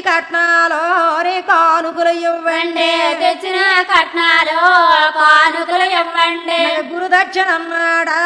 కట్నాలో నీ కానుకలు ఇవ్వండి ఇవ్వండి తెచ్చిన కట్నాలు కానుకలు ఇవ్వండి గురుదక్షిణ అన్నాడా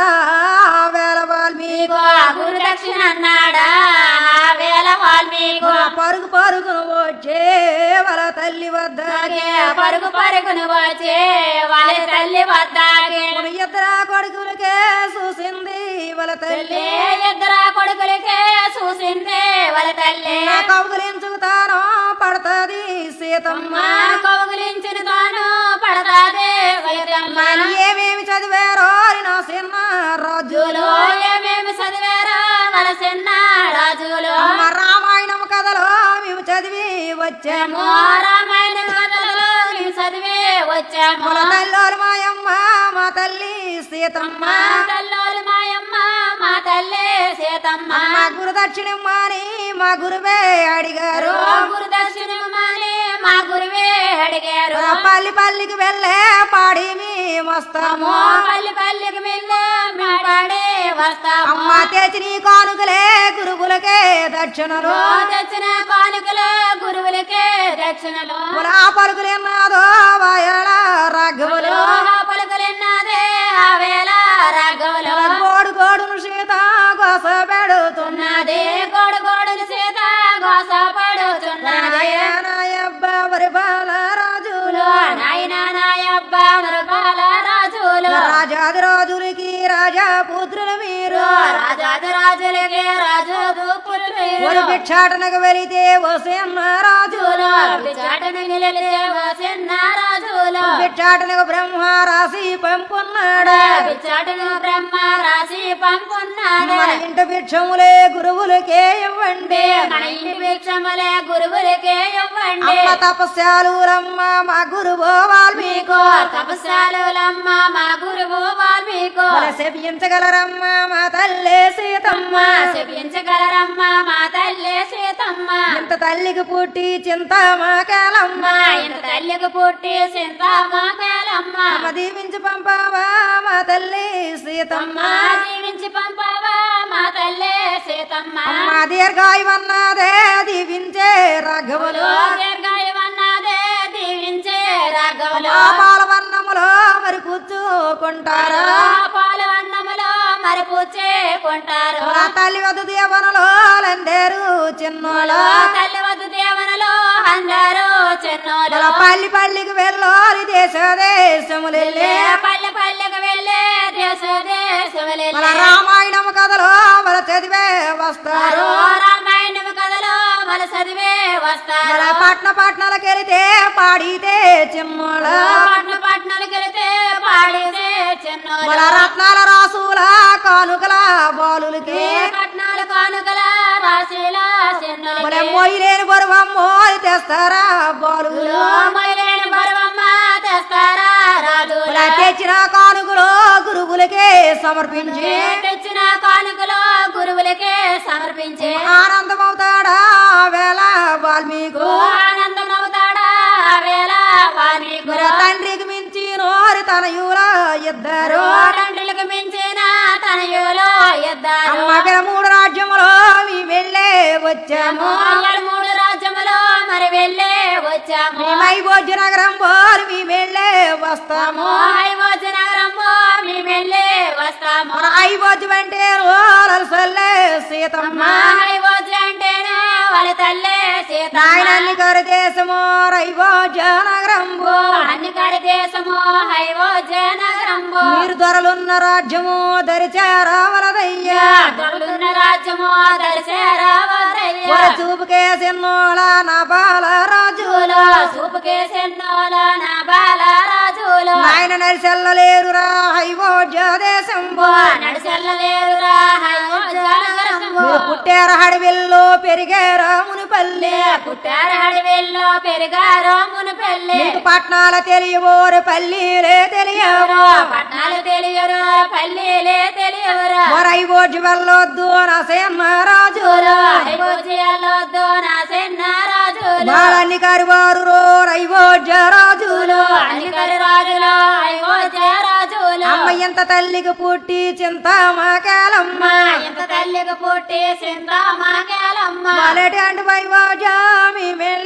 వేల వాల్మీకి మీకు గురు దక్షిణ అన్నాడా ఆ వేల వాల్మీకు పరుగు పరుగును వచ్చే వాళ్ళ తల్లి వద్ద అలాగే పరుగు పరుగును వచ్చే వాళ్ళ తల్లి వద్దాగే ఇద్దరు కొడుకులకే చూసింది వాళ్ళ తల్లి తల్లి ఇద్దరు కొడుకులకే చూసింది వాళ్ళ తల్లి కౌగులించుతానో పడతది సీతమ్మ మా కౌగులించిన తాను పడతాదే వలితమ్మ ఏమేమి చదివారో అని నా సిన్న రాజులు రాజులు ఏమేమి చదివారో మన చిన్న రాజులు అమ్మ రామాయణం కథలో మేము చదివి వచ్చాము మేము రామాయణ కథలలో మేము చదివి వచ్చాము మన తల్లోలు మాయమ్మ మా తల్లి సీతమ్మ మా తల్లోలు మాయమ్మ మా తల్లి సీతమ్మ మా గురుదక్షిణమ్మ అని మా గురువే అడిగారు గురు దర్శనమని మా గురువే అడిగారు పల్లి పల్లికి వెళ్ళే పాడి మేమొస్తాము పల్లి పల్లికి వెళ్ళే మేము పాడే వస్తాము అమ్మ తెచ్చి నీ కానుకలే గురువులకే దక్షిణలు ఓ తెచ్చిన కానుకలు గురువులకే దక్షిణలు ఆ పలుకులు ఎన్నాదో వాయల రాఘవులు లోహ పలుకలెన్నదే ఆ వేళ రాఘవులు గోడు గోడును సీత గోస పెడుతున్నా ఉన్నది గోడు గోడులు సీత గోస పడుతున్నది నాయబ్బ వరి బాల రాజులు నాయన నాయబ్బ మృగాల రాజులు రాజాది రాజులకి రాజా పుత్రులు మీరు రాజాది రాజులకి రాజు దూపులు ఒక భిక్షాటనకు వెళితే వసేన్న రాజులు చాటను నిలలే చిన్న రాజులు భిక్షాటనకు బ్రహ్మ రాసి పంపున్నాడు చాటును బ్రహ్మ రాసి పంపున్నాడు మన ఇంటి భిక్షములే గురువులకే ఇవ్వండి మన ఇంటి భిక్షములే గురువులకే ఇవ్వండి అమ్మ తపస్యాలురమ్మ మా గురువు వాల్మీకు మీకు తపస్సాలులమ్మ మా గురువు వాల్మీకు శపించగలరమ్మ మా తల్లే సీతమ్మ శపించగలరమ్మ మా తల్లి సీతమ్మ ఇంత తల్లికి పుట్టి చింత మాకాలమ్మ మా ఇంత తల్లికి పుట్టి సింత మా కాలమ్మ అమ్మ దీవించి పంపావా మా తల్లి సీతమ్మ అమ్మ దీవించి పంపావా మా తల్లి సీతమ్మ అమ్మ దీర్ఘాయువన్నదే దీవించే రాఘవులు దీర్ఘాయువన్నదే దీవించే రాఘవులు ఆ పాలవన్నములో మరి కూర్చుకుంటారా పాలవన్నములో మరి పూచేకుంటారు ఆ తల్లి వద్ద దేవనలో లందేరు చిన్నోలో తల్లి వద్ద దేవనలో అందరూ చిన్నోలు మన పల్లి పల్లికి వెళ్ళోరి దేశ దేశములెళ్ళే పల్లె పల్లెకు వెళ్ళే దేశ దేశములే మన రామాయణం కథలో మన చదివే వస్తారు రామాయణం కథలో మన చదివే వస్తారు మన పట్న పట్నాలకు వెళితే పాడితే చిన్నోళ పట్న పట్నాలకు వెళితే పాడితే చిన్నోలు మన రత్నాల రాసుల కానుకల బాలులకి పట్నాలు కానుకల రాశిలా చిన్నోలు మన మొయ్యలేని బరువమ్మో తెస్తారా బాలులు మొయలేని బరువమ్మ తెస్తారా రాజుల మన తెచ్చిన కానుకలు గురువులకే సమర్పించి తెచ్చిన కానుకలు గురువులకే సమర్పించే ఆనందమవుతాడా వేళ వాల్మీకు ఆనందం అవుతాడా ఆ వేళ వానికి మరి తండ్రికి మించి నోరి తనయుల ఇద్దరు తండ్రులకు మించిన తనయులో ఇద్దరు అమ్మగల మూడు రాజ్యములో మీ వెళ్ళే వచ్చాము అయ్యలు మూడు రాజ్యములో మరి వెళ్ళే వచ్చాము మైభోజ్య నగరం పోరు మీ వెళ్ళే వస్తాము హైవోజ నగరంలో మేము వెళ్ళే వస్తాము మన ఐభోజ్యం అంటే రోలలు సల్లే సీతమ్మ హైవోజ అంటేనే వాళ్ళ తల్లే సీత నాయనన్ని గారి దేశము రైభోజ్య నగరం అన్ని కడి దేశము హైవోజ నగరంలో మీరు దొరలున్న రాజ్యము దరిచారావలదయ్యా దొరుకుతున్న రాజ్యము దరిసేరావరయ్య ఒక చూపుకే సిన్నోళ నా బాల రాజు రాజులో చూపుకేసెన్నోల నా బాల రాజులో నాయన నరిసెల్లలేరురా హైభోజ్య దేశంబు నడిచెల్లలేరురా హైవోజ నగరంలో మీరు పుట్టారు హడివిల్లో పెరిగారా మునిపల్లి పుట్టారు అడవిల్లో పెరిగారు మునిపెళ్ళి మీకు పట్నాల తెలియబోరు పల్లీలే తెలియవు పట్నాలు తెలియరు పల్లీలే తెలియవురా మరైభోజ్య వెళ్ళొద్దు నా సేన రాజు హైవోజయాలొద్దు నా చిన్న రాజులు వాళ్ళని కరివారు రో రైభోజ్య రాజులు అనికరి రాజులు హైవోజ రాజులు అమ్మ ఎంత తల్లికి పుట్టి చింత మాకాలమ్మ ఎంత తల్లికి పుట్టి సింత మాకేలమ్మ వాళ్ళటి వైభోజ మీ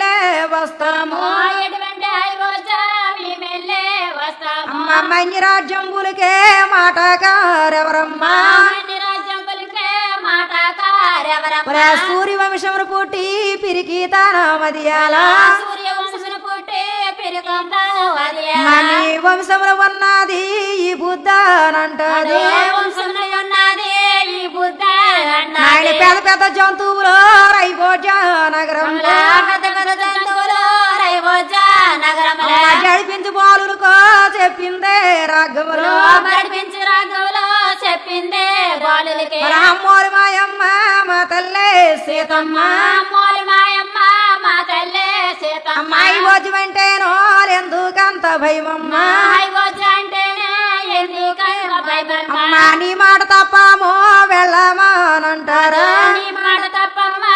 మన్ని రాజ్యంబులకే మాటకారెవరమ్మా అన్ని రాజ్యం పలికే మాటకారెవరమ్మ మరి ఆ సూర్యవంశమును పుట్టి పిరికి మదియాల సూర్య వంశమును పుట్టి పిరుకంతా వదిలే మని వంశములు ఉన్నది ఈ బుద్ధ అనంటాడు వంశమున ఉన్నది ఈ బుద్ధ ఆయన పెద్ద పెద్ద జంతువులు రైపోజ నగరంలో పెద్ద పెద్ద జంతువులు రైవోజ నగరముల జడిపించి బాలులకో చెప్పిందే రాఘవులు మరిపించి రాఘవులు చెప్పిందే బాలులకి మరి అమ్మోరు మాయమ్మ మా తల్లే సీతమ్మ అమ్మోలి మాయమ్మ మా తల్లే సీతమ్మ అమ్మాయి భోజం అంటేనో ఎందుకంత భయమమ్మ హైవోజ అంటేనే ఎందుకైనా భయమమ్మ అమ్మ నీ మాట తప్పమో వెళ్ళమానంటారు నీ మాట తప్పమ్మ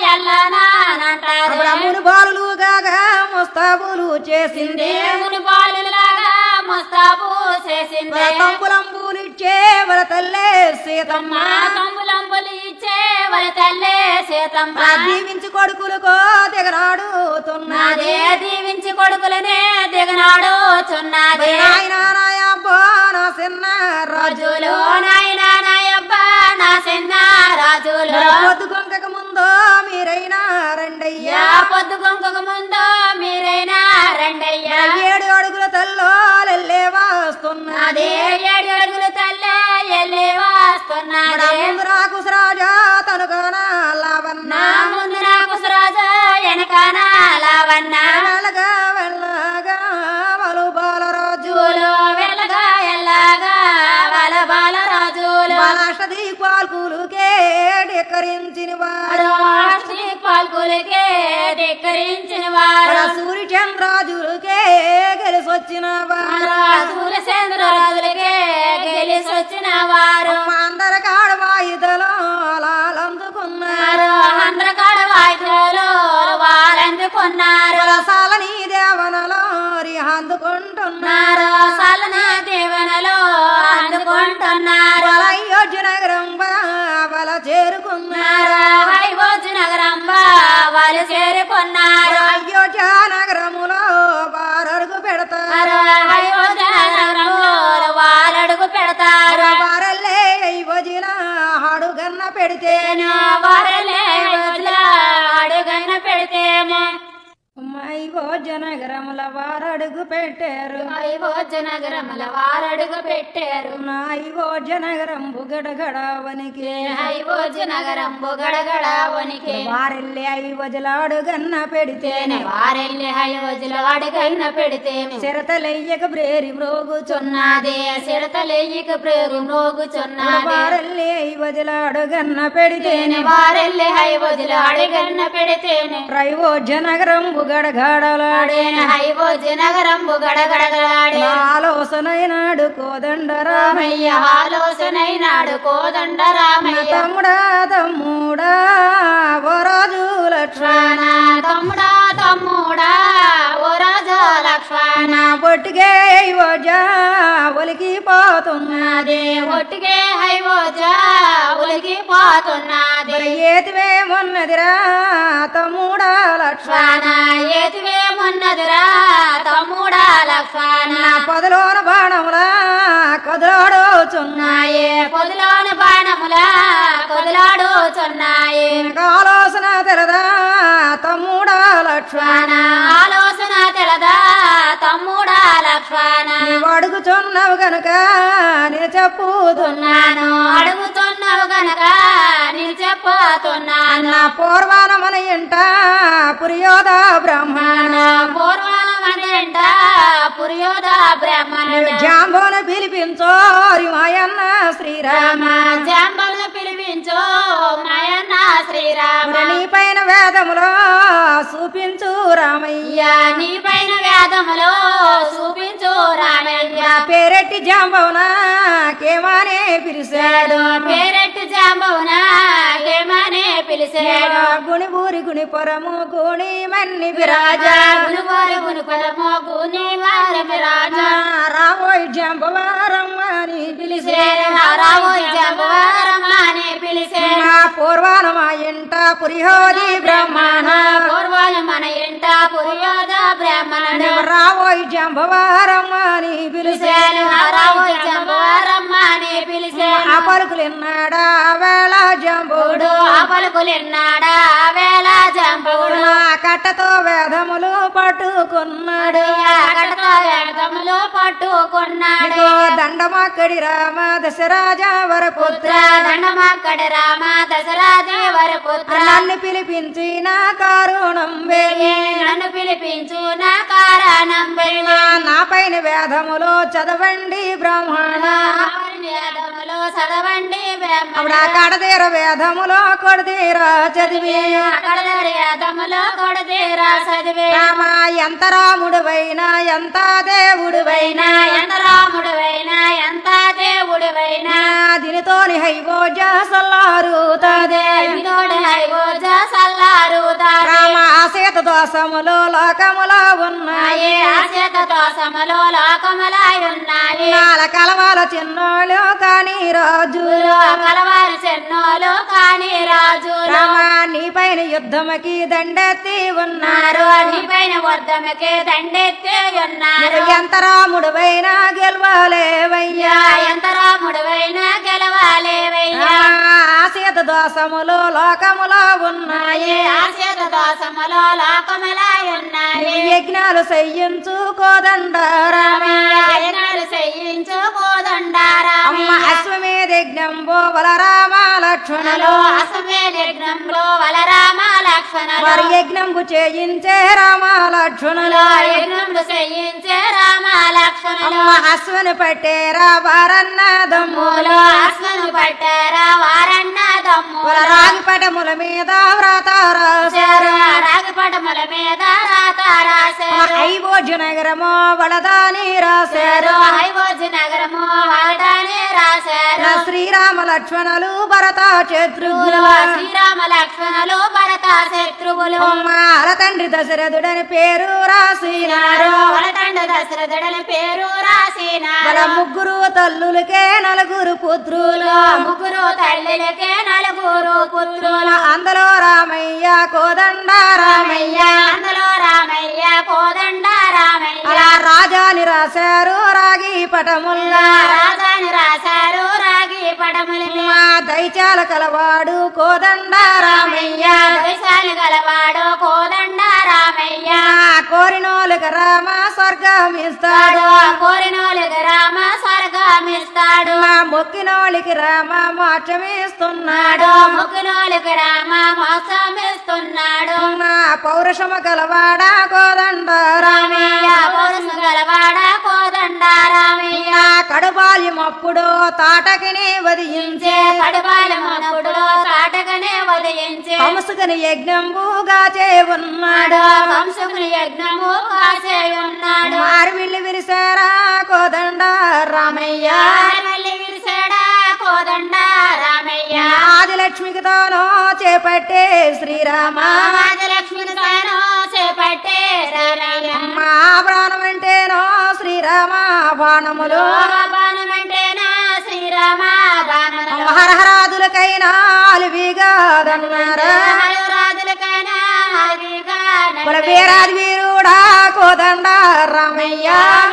ఎల్లనానంటారు బ్రహ్ముని బాలులు గాగా ముస్తాబులు చేసింది దేవుని బాలులాగా ముస్తాబు చేసింది తంబులంబులు ఇచ్చే వర తల్లే సీతమ్మ మా కంబులంబులు ఇచ్చే వాళ్ళ తల్లే సీతమ్మ దీవించి కొడుకులకో దిగరాడుతున్నది నాదే దీవించి కొడుకులనే దిగనాడు చున్నది నాయనా నాయబ్బో నా చిన్న రాజు రాజులు నాయనా నాయబ్బా నా చిన్న రాజులు పొద్దు కొంకక ముందో మీరైనా రెండయ్యా యా పొద్దు కొంకకు ముందు మీరైనా రెండయ్యా ఏడు అడుగుల తల్లో లెల్లే వస్తున్నది అదే ఏడు అడుగులు తల్లే ఎల్లి వస్తున్నది ముందు నాకు రాజా తనుకోన లావన్న నా ముందు నాకు సురాజు వెనకాన లావన్న వెళ్ళగా వెళ్ళగా వలు బాలరాజు రాజులు వెళ్ళగా ఎల్లగా వాళ్ళ బాల రాజులు బాలాష్టది పాల్కులుకే డెక్కరించిన వారు రాష్ట్రీ పాల్గొలికే ధిక్కరించిన వారు సూర్య చంద్రాజులకే గెలిసొచ్చిన వారు రాజుల చంద్రరాజులకే గెలిసొచ్చిన వారు అందర కాడ వాయిదలో లాలందుకున్నారు ఆంధ్రకాడ వాయిద్యాలు వారందుకున్నారు రసాలని దేవనలో అందుకుంటున్నారు సలన దేవనలో అందుకుంటున్నారు అయోధ్య నగరం బల చేరుకున్నారు హైవోజు నగరం వాళ్ళు చేరుకున్నారు అయోధ్య నగరములో వారడుగు పెడతారు హైవోజు నగరంలో వాళ్ళడుగు పెడతారు వారల్లే అయోధ్యల అడుగన్న పెడితే వారలే అడుగైన పెడితేమో అయోధ్య నగరముల వారడుగు పెట్టారు హైవోజు నగరముల వారడుగు పెట్టారు నా అయోధ్య నగరం బుగడగడవనికి హైవోజు నగరం బుగడగడ వనికి వారెళ్ళి అయోధ్యల అడుగన్న పెడితే వారెల్లి హైవోజుల అడుగైన పెడితేమి చిరతలెయ్యక బ్రేరి మ్రోగుచున్న చున్నాదే సిడతలేయిక ప్రేరు మోగుచున్నాదే వారెళ్ళి అయోధ్యల అడుగన్న పెడితేనే వారెల్లి హైవోజుల అడుగన్న పెడితేనే అయోధ్య నగరం బుగడగడలాడే ఆడేన హైవోజు నగరం బుగడగడగలాడే ఆలోచనైనాడు కోదండరామయ్య రామయ్య ఆలోచనైనాడు కోదండ రామయ్య తమ్ముడా తమ్ముడా ఓ రాజు లక్ష్మణ నా తమ్ముడా తమ్ముడా ఓ రాజా లక్ష్మణ నా బొట్టుకే అయోధ్య ఒలికిపోతున్నా అదే ఒట్టిగే హైవోజా ఉలికి పోతున్నది ఏతివే మొన్నదిరా తమ్ముడా లక్ష్మణ లక్ష్మణ ఏతివే మున్నదిరా తమ్ముడా లక్ష్మణ నా పొదలోన బాణములా కదలాడుచున్నా నాయే పొదిలోని బాణములా కొదిలాడుచున్నాయి ఆలోచన తెలదా తమ్ముడా లక్ష్మణ లక్ష్మణ ఆలోచన తెలదా తమ్ముడా లక్ష్మణ నీవు అడుగుచున్నావు గనుక నేను చెప్పుతున్నా నాను అడుగుతున్నావు గనక నేను చెప్పతున్నాను నా పూర్వాన మన ఇంట పురియోధ బ్రహ్మణ నా పూర్వమనంట పురియోధ బ్రహ్మణుడు జాంబోన పిలిపించో మాయన్న శ్రీరామ రామ జాంబలను పిలిపించు మాయన్న శ్రీరామ నీ పైన వేదములో చూపించు రామయ్య అయ్యా నీ పైన వేదములో చూపించు రామయ్య నా పేరెట్టి జాంబవున కేమానే పిలిచాడు పేరెట్టు జాంబవునా ఏమనే పిలిచాడు గుణి ఊరి గుణి పొరము గుణి మన్ని రాజా విరాజా గునువారి గునుపరమో గుని వారమి రాజా రాబోయ్ జాంబవారమ్మ అని పిలిచేరు రావో జంబవారమానే పిలిచే నా పూర్వాన మా ఇంట పురిహోది బ్రహ్మణ పూర్వాలు మన ఇంట పురియోధ బ్రాహ్మణుడు రావోయ్ జంబవారమ్మ అని పిలిచాను రావు జంబవారమ్మ అని పిలిచాను ఆ పలుకులిన్నాడా వేళ జంబుడు ఆ పలుకులిన్నాడా వేళ జంబుడు నా కట్టతో వేదములు పట్టుకున్నాడు కడత వేదములు పట్టుకున్నాడు ఇదిగో దండమాక్కడి రామ దశరాజా వరపుత్ర పుత్ర దండమాక్కడి రామ దసరా దేవర పుత్ర నన్ను పిలిపించిన కారుణం వేలి నన్ను పిలిపించు నా కారణం వెళ్ళి నా పైన వేదములు చదవండి బ్రాహ్మణ వేదములు చదవండి అప్పుడు ఆ కడదీర వేదములో కొడదీర చదివి అక్కడ వేదములో కొడదేరా చదివే రామ ఎంత రాముడువైనా ఎంత దేవుడువైనా ఎంత రాముడువైనా ఎంత దేవుడివైనా దీనితోని హైవోజ సల్లారుతాదే వినోడు హైవోజ సల్లారు రామ ఆశేత దోషములు లోకములో ఉన్నాయి ఏ ఆశత దోషములో లోకములై ఉన్నాయి నాల కలవాల చిన్నోళ్ళు కానీ రాజులు కలవారు చెన్నోలు కాని రాజులు రామ నీ పైన యుద్ధముకి దండెత్తి ఉన్నారు ఉన్నారు నీ పైన వర్ధముకి దండెత్తి ఉన్నారు ఎంత రాముడువైనా గెలవలేవయ్యా ఎంత రాముడువైనా గెలవాలేవయ్యా ఆశేత దోషములు లోకములో ఉన్నాయి ఆశత దోషములో లోకములై ఉన్నాయి యజ్ఞాలు సయ్యించు కోదండారామే ఆయనాలు చేయించు కోదండారామి అమ్మ అశ్వమేధ యజ్ఞం బోవల రామ లక్ష్మణులు అసమే యజ్ఞంలో వలరామ లక్ష్మణులు వారి యజ్ఞంకు చేయించే రామ లక్ష్మణులు యజ్ఞములు చేయించే రామ లక్ష్మణులు అమ్మ అశ్వని పట్టేరా వారన్నదమ్ములు మూలో అశ్వను పట్టారా వారన్న దమ్ముల వాళ్ళ రాగి పటముల మీద వ్రత రాశారు రాగిపటముల మీద రాత రాశారు ఐవోజు నగరము వడదాని రాశారు హైవోజు నగరము వాడని రాశారు శ్రీరామ లక్ష్మణులు భరత శత్రుఘ్నులు శ్రీరామ లక్ష్మణులు భరత శత్రువులు అమ్మ అల తండ్రి దశరథుడని పేరు రాసినారు వాళ్ళ తండ్రి దశరథుడని పేరు రాసినారు వాళ్ళ ముగ్గురు తల్లులకే నలుగురు పుత్రులు ముగ్గురు తల్లులకే నలుగురు పుత్రులు అందులో రామయ్య కోదండ రామయ్య రామయ్య అందులో రామయ్య కోదండ రామయ్య అలా రాజాని రాశారు రాగి పటముల్లా రాజాని రాశారు రాగి పడములు మా దైత్యాల కలవాడు కోదండ రామయ్య దేశాలు గలవాడు కోదండ రామయ్య మా కోరినోలుగా రామ స్వర్గం ఇస్తాడు కోరినోలుగా రామ స్వర్గమిస్తాడు మా మొక్కినోళ్ళకి రామ మోక్షమిస్తున్నాడు ముగ్గునోలుగా రామ మోసమిస్తున్నాడు నా పౌరుషము కలవాడా కోదండ రామయ్య రామయ్య పౌరుషు గలవాడ కోదండ రామయ్య నా కడుబాల్యమప్పుడు తాటకిని వదిలించే కడుపాలమునప్పుడు తాటకనే ఉదయించి కంసుకుని యజ్ఞంబుగా చే ఉన్నాడు వంశముని యజ్ఞము కాసే ఉన్నాడు మారివిల్లి విరిసారా కోదండ రామయ్య మళ్ళీ విరిసాడా కోదండ రామయ్య ఆదిలక్ష్మికి తాను చేపట్టే శ్రీరామ రాజలక్ష్మిని తాను చేపట్టే రామయ్య మా ప్రాణం అంటేనో శ్రీరామ బాణములు బాణమంటేనా శ్రీరామ బాణములు హరహరాదులకైనా అలివిగా దన్నారు రాజులకైనా అదిగా మన వీరాది వీరుడా కోదండ రామయ్య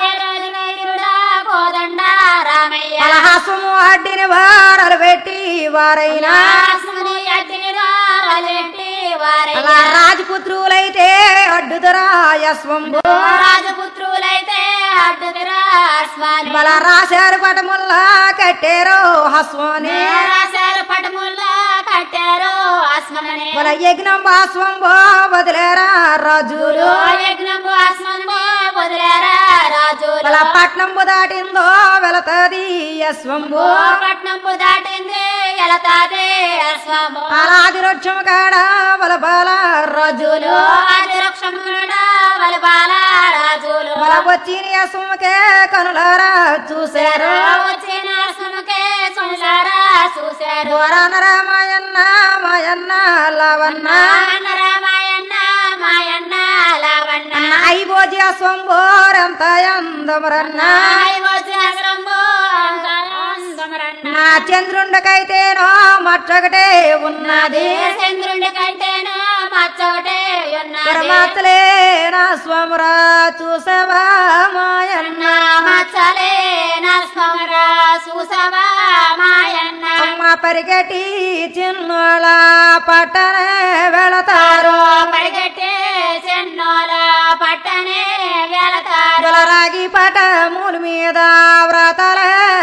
వీరుడా కోదండ రామయ్య అలహాసము అడ్డిని వారలు పెట్టి వారైనా రాసుని అడ్డిని రాలెట్టి వారయ్య అలా రాజపుత్రులైతే అడ్డుదరా యశ్వంబు రాజపుత్రులైతే అడ్డుదిరా అశ్వాలు బల రాశారు పటముల్లా కట్టారు హస్వాని రాశారు పటముల్లో కట్టారు అశ్వమని బల యజ్ఞం భాస్వంబో వదిలేరా రాజులు యజ్ఞము అశ్వము వదిలేరా రాజులు బల పట్నం దాటిందో వెళతది యశ్వంబు పట్నంపు దాటింది ఎలతాది అశ్వము అలాది రొచ్చం కాడ బల బల రాజులు ఆది రక్షముడా బలబాల రాజులు బల వచ్చిన యశ్వముకే కనులారా చూశారు వచ్చిన అశ్వముకే చూసారా చూశారు వరాన రామాయన్న మాయన్న లవన్న నాన్న రామాయణ మాయన్న లావಣ್ణ ఐబోజి అస్వంబోరంత అందమరన్న వచ్చేసరంబో అందమరన్న నా చంద్రుండకైతేనో మచ్చొకటే ఉన్నది చంద్రుడి కంటేనో మచ్చోటే ఉన్నది పరమాత్లే నా స్వమురా చూసవా మాయన్న మచ్చలే నస్మర సుసవా మాయన్న అమ్మ పరిగెట్టి చిన్నోళ పట్టణ వెళతారు పరిగెట్టే చెన్నోల పట్టనే వెళతారు రాగి పటముల మీద వ్రతాల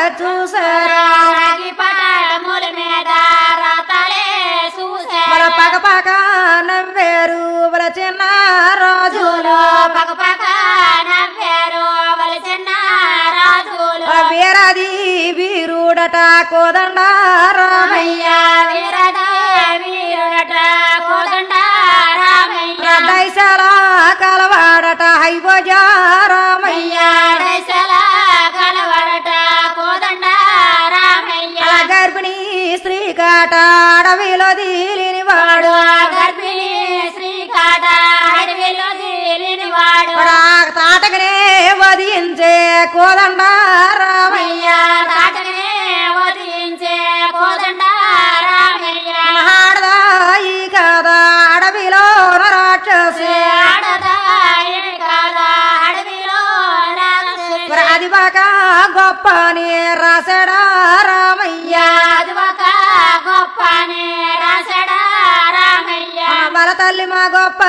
చూసారా రాగి పటముల మీద రాతలే మన చూసారు పక పక నవ్వేరు వాళ్ళ చిన్న రాజులు పక్క పక్క నవ్వారు వలసిన రాజులు వీరది వీరుడట కోదండ రామయ్య రామయ్య వీరద వీరుడట కోదండ రామయ్య దైశాల కలవాడట హైవజ రామయ్య దశల కలవడట కోదండ రామయ్య అలా గర్భిణీ స్త్రీ కాట అడవిలో దీలిని వాడు గర్భిణి శ్రీకాట అడవిలో తీలిని వాడు తాటకనే వధించే కోదండ రామయ్య రామయ్య తాటనే వదించే కోదండ రామయ్య మహాడదాయి కదా అడవిలో రాక్షసి ఆడదా ఏడు కాదా అడవిలో రాక్షసి. అది బాక గొప్ప అని రాసడా రామయ్య అది ఒక గొప్పనే రాసడా రామయ్య బల తల్లి మా గొప్ప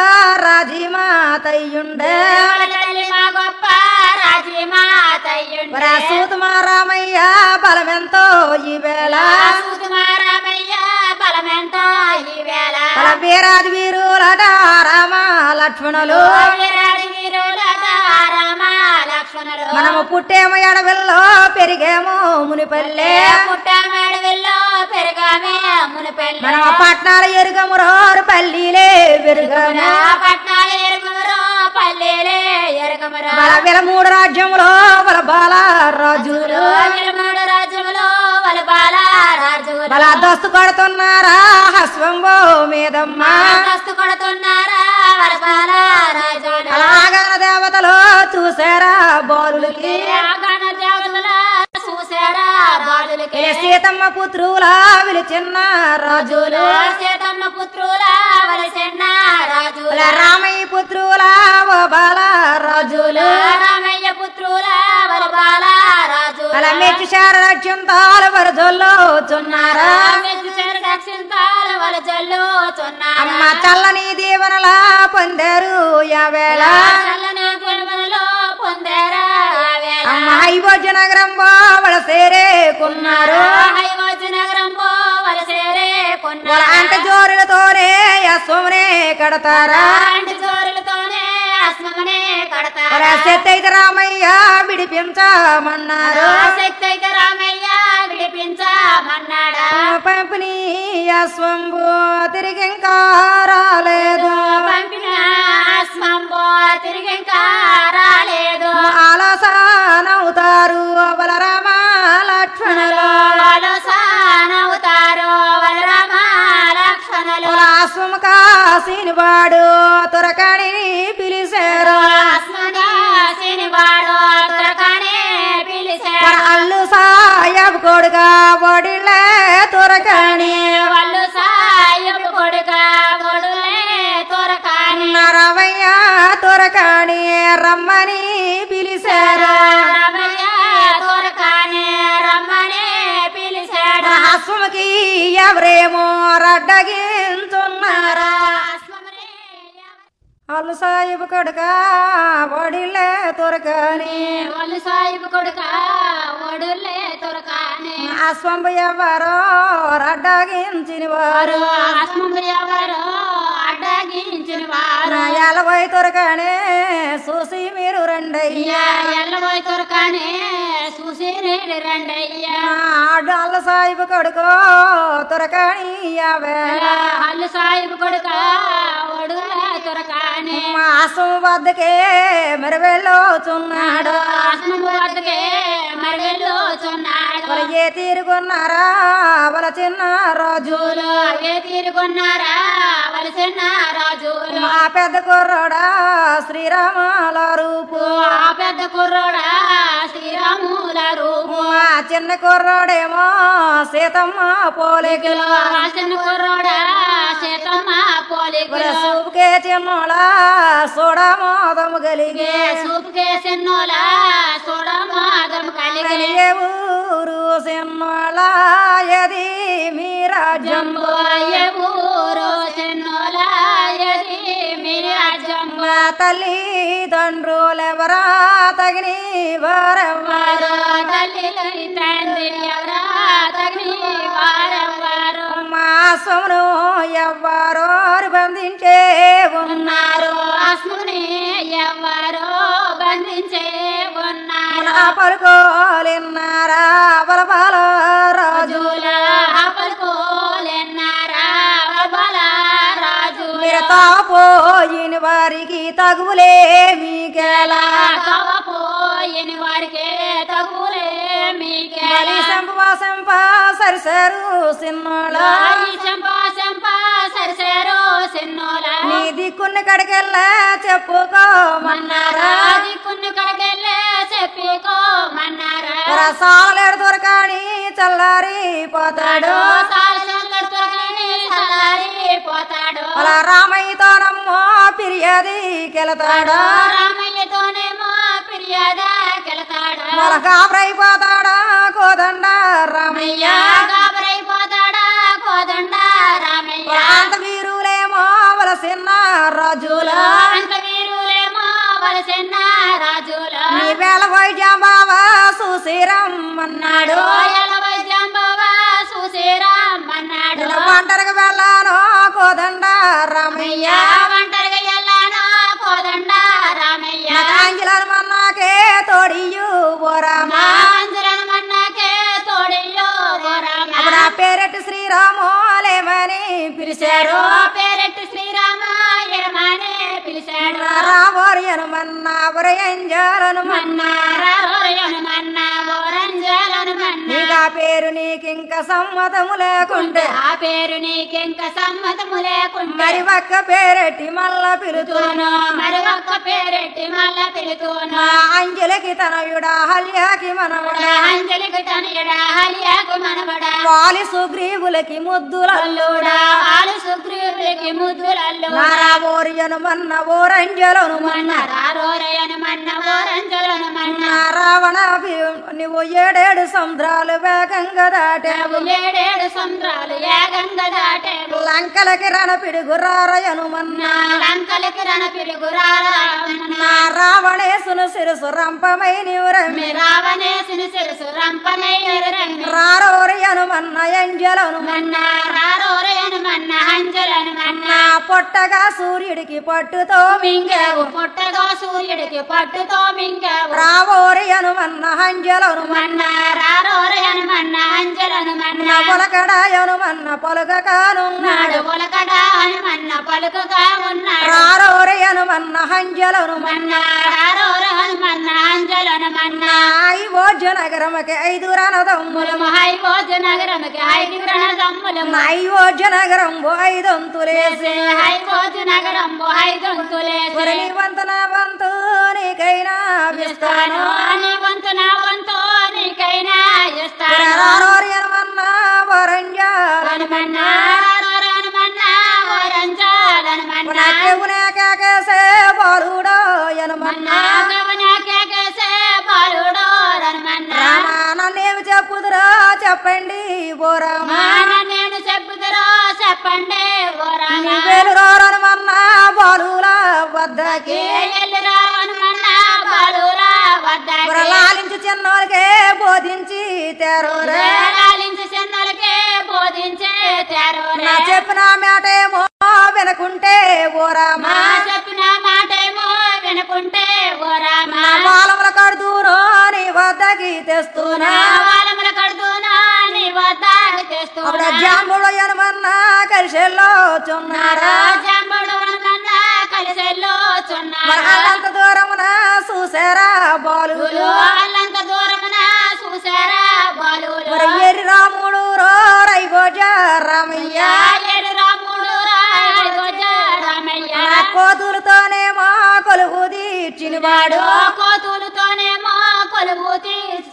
రాజీమాతయ్యుండే దేవల తల్లి మా గొప్ప రాజీమా తయ్యుండే. సూత మా రామయ్య బలమెంతో ఈవేళ సూతుమా రామయ్య బలమెంతో ఈవేళ. బల వీరాది వీరులట రామ లక్ష్మణులు వీరాది వీరులట రామ లక్ష్మణులు. మనము పుట్టేమో ఎడవిల్లో పెరిగేమో మునిపల్లె పుట్టమేడవిల్లో పెరగామే మునిపెళ్ళి. మనం పట్నాల ఎరుగము రోరు పల్లీలే పెరుగము పట్నాలు ఎరుగుమరో పల్లెలే ఎరగమరో బల విల మూడు రాజ్యములో బల బాల రాజులు మూడు రాజ్యములో వల బాల రాజులు బల దస్తు కొడుతున్నారా హస్వంబో మీదమ్మ దస్తు కొడుతున్నారా వల బాల రాజులు అలాగన దేవతలు చూసారా బాలులకి ఆగణ దేవతల చూసారా బాలులకి ఏ సీతమ్మ పుత్రుల విలిచిన్న రాజులు సీతమ్మ పుత్రుల వలసెన్న రాజుల బల రామయ్య పుత్రుల ఓ బాల రాజులు రామయ్య పుత్రుల వల బాల రాజుల అలా మెచ్చి శారక్షంతాల వరజొల్లో చున్నారా దక్షిణాల వల జల్లుచున్నారా అమ్మ చల్లని దీవెనలా పొందారు యావేళ చల్లని గుణములలో పొందారా వేళ అమ్మ హైవోజ నగరం బావల సేరేకున్నారు హైవోజు నగరం పోవలసేరే వాళ్ళ కొన్న అంట జోరులతోనే యశ్వమునే కడతారా అంటి జోరులతోనే అస్మమనే కడతారా వాళ్ళ సెత్తైతే రామయ్య విడిపించమన్నారు శక్తి అయితే రామయ్య విడిపించమన్నాడా పంపిణీ యశ్వంబు తిరిగి ఇంకా రాలేదు పంపిన అస్మంబో తిరిగి ఇంకా రాలేదు ఆలసానవుతారు బలరామ లక్ష్మణులు వాళ్ళు సానవుతారు బలరామ లక్ష్మణులు ఆశ్వము కాసిని వాడు తురకని పిలిచారు అస్మగా శనివాడు తురకానే పిలిచాడు మన అల్లు సాయబ్ కొడుగా ఒడిలే తురకని వాళ్ళు సాయపు కొడుక కొడులే తురకాని నరవయ్య తురకని రమ్మని పిలిచారు రమయ్య తురకాని రమ్మని పిలిచాడు ఆశ్వముకి ఎవరేమో రడ్డగించున్నారా అస్మమునే అల్లు సాయిబు కొడుగా ఒడిలే తురకని వాళ్ళు సాయిపు కొడుక ఒడులే తురకాని అశ్వంబు ఎవరో రడ్డగించిన వారు వారు అస్మము ఎవరు అడ్డగించిన వారు ఎలబోయి తురకనే చూసి మీరు రండయ్యా ఎల్లబోయి తురకాని చూసి రేడు రండయ్యా ఆడు అల్ల సాయిబు కొడుకో తురకని వేళ అల్లు సాయిబు కొడుక ఒడులే తురకాని మాసం వద్దకే మెరవెళ్ళోచున్నాడు ఆసనము వద్దకే మరి వెళ్ళుచున్నాడు వాళ్ళ ఏ తీరుకున్నారా వాళ్ళ చిన్న రాజులు ఏ తీరుకున్నారా వలసిన రాజులు మా పెద్ద కుర్రోడా శ్రీరామాల రూపు ఆ పెద్ద కుర్రోడా శ్రీరాముల రూపు మా చిన్న కుర్రోడేమో సీతమ్మ పోలికలు రాసిన కుర్రోడా సీతమ్మ పోలికలు చూపుకే చిన్నోళ చూడమోదము కలిగే సూపుకే సిన్నోలా చూడమాదము కలిగే కలిగే ఊరు సిన్నోళాయది మీ రాజ్యం జంబోయ ఊరు సిన్నోలాయది మీ రాజ్యం మా తల్లి తండ్రులెవరా తగిని వారెవ్వరు వారు తల్లి తండ్రి ఎవరా తగిన వారెవ్వరు మా సొమును ఎవ్వరో బంధించే ఉన్నారు ఉన్నారు అస్ముని ఎవరో బంధించే ఉన్నారు నా పలుకోలిన్నారా బలబాల రాజు రాజుల పలుకోలేన్నారా బల రాజు మీరు తాపోయిన వారికి తగులే మీకెలా పోయిన వారికి తగులే మీకే బలి సంప సంప సరిసరు సిన్నోళ రాయి చంపా చంపా సరిసేరో సిన్నోల నీ దిక్కుని కడికెళ్ళా చెప్పుకోమన్నారా రాజి కొన్ని కడకెళ్ళే చెప్పికోమన్నారా రసాలేడు దొరకాని చల్లారి పోతాడు పోతాడు అలా రామయ్యతోనమ్మో ఫిర్యాది కెళతాడు రామయ్యతోనేమో ఫిర్యాదా కెళతాడు మన గాబరైపోతాడా కోదండ రామయ్య గాబరైపోతాడా కోదండ రామయ్య అంత వీరులేమో వలసిన్న రాజుల అంత వీరులేమో వలసెన్న రాజుల నీ వేళ వైద్యం బావా సుశీరమ్మన్నాడు రోయల వైద్యంబవ చూసేరామన్నాడు ఒంటరిగా వెళ్ళాను కోదండ రామయ్య ఒంటరిగా ఎల్లానో కోదండ రామయ్య ఆంజలను మన్నాకే తోడియు ఓ రామ అంజలను మన్నాకే తోడిల్లో రామ అప్పుడు ఆ పేరెట్టి శ్రీరామోలేమని పిలిచారు పేరెట్టి శ్రీరామ ఎడమానే పిలిచాడు రావోరియను మన్నా వరయంజాలను మన్నా మన్నారోయను మన్నా ఓరంజలను మన్నా నీకు ఆ పేరు నీకింక సమ్మతము లేకుంటే ఆ పేరు నీకెంక సమ్మతము లేకుండా మరి ఒక్క పేరెట్టి మల్ల పిలుతును మరి ఒక్క పేరెట్టి మళ్ళా పిలుతూను మా అంజలికి తనయుడా హల్యాకి మనవడా అంజలికి తనయుడా హలియాకు మనవడా వాలి సుగ్రీవులకి ముద్దులల్లుడా ఆలు సుగ్రీవులకి ముద్దులల్లు నారావోరియను మన్న ఓరంజలను మన్న రారోరయను మన్న ఓరంజలను మన్న నా రావణ పి- నువ్వు ఏడేడు సముద్రాలు వేగంగా దాటావు ఏడేడు సంద్రాలు ఏగంగ దాటేవు లంకలకి రణపిడి గుర్రారయను మన్న లంకలకి రణ పిరుగురాల నా రావణేశును శిరసు రంపమై నీవు రమ్మి రావణేశుని శిరసు రంపనై ఎరురంగి రారోరియను మన్న ఎంజలను మన్న రారోరయను మన్న అంజలను మన్న నా పొట్టగా సూర్యుడికి పట్టుతో మింగావు పుట్టగా సూర్యుడికి పట్టుతో మింగావు రావోరియను మన్న హంజలను మన్న రారోరయను మన్న అంజలను మన్న పొలకడాయను మన్న పొలకకానున్నాడు నాడు పొలకడా అని మన్న పలుకుగా ఉన్నాడు రారోరియను మన్న హంజలను మన్న రారోరయను మన్న అంజలను మన్న నాయి నగరముకి ఐదు రణదమ్ములు ములము హైపోజ నగరముకి ఐదుగురణ దమ్ములు నాయి నగరం ఐదొంతులేసి హైపోజ నగరం ఐదొంతులేసి వరని వంతన వంతు నీకైనా విస్తాను అని వంతు నా వంతు నీకైనా ఇస్తాను రారోరియను మన్న వరంజా హనుమన్నా హనుమన్నా ఓరంజాలనుమన్నా నాకేవునే కాకేసే బాలుడో యనుమన్నా మన్నా కేకేసే బాలుడో రనుమన్నా రామా నన్నేమి చెప్పుదురో చెప్పండి ఓ రామా నేను చెప్పుదురో చెప్పండి ఓ రామ వేలు రారనుమన్నా బాలుల వద్దకి ఎల్లురా హనుమన్నా బాలురా వద్దకి లాలించి చిన్నోళ్ళకే బోధించి తెరోరే లాలించి చిన్నలకే బోధించే తెరు నా చెప్పిన మేటేమో వినకుంటే ఓ రామా మా చెప్పిన మాటేమో వినుకుంటే ఓ రామ నా బాలముల కడుతూనో నీ వద్దకి తెస్తున్నా వాళ్ళముల కడుతున్నా నీ వద్దకు అప్పుడు తెస్తున్నా జాంబుడు యనుమన్నా కలిసెల్లో చున్నారా జాంబడు నన్నా కలిసెల్లో మరి చున్నారు అల్లంత దూరమున చూసారా బాలులు వాళ్ళంత దూరమున చూసారా బాలులు మరి ఎరి రాముడు రో రైగోజ రామయ్య ఏడు రాముడు రాయుడు గొజ్జ రామయ్య నా కోతులతోనేమో కొలువు తీర్చినవాడు కోతులతోనేమో కొలువు మరి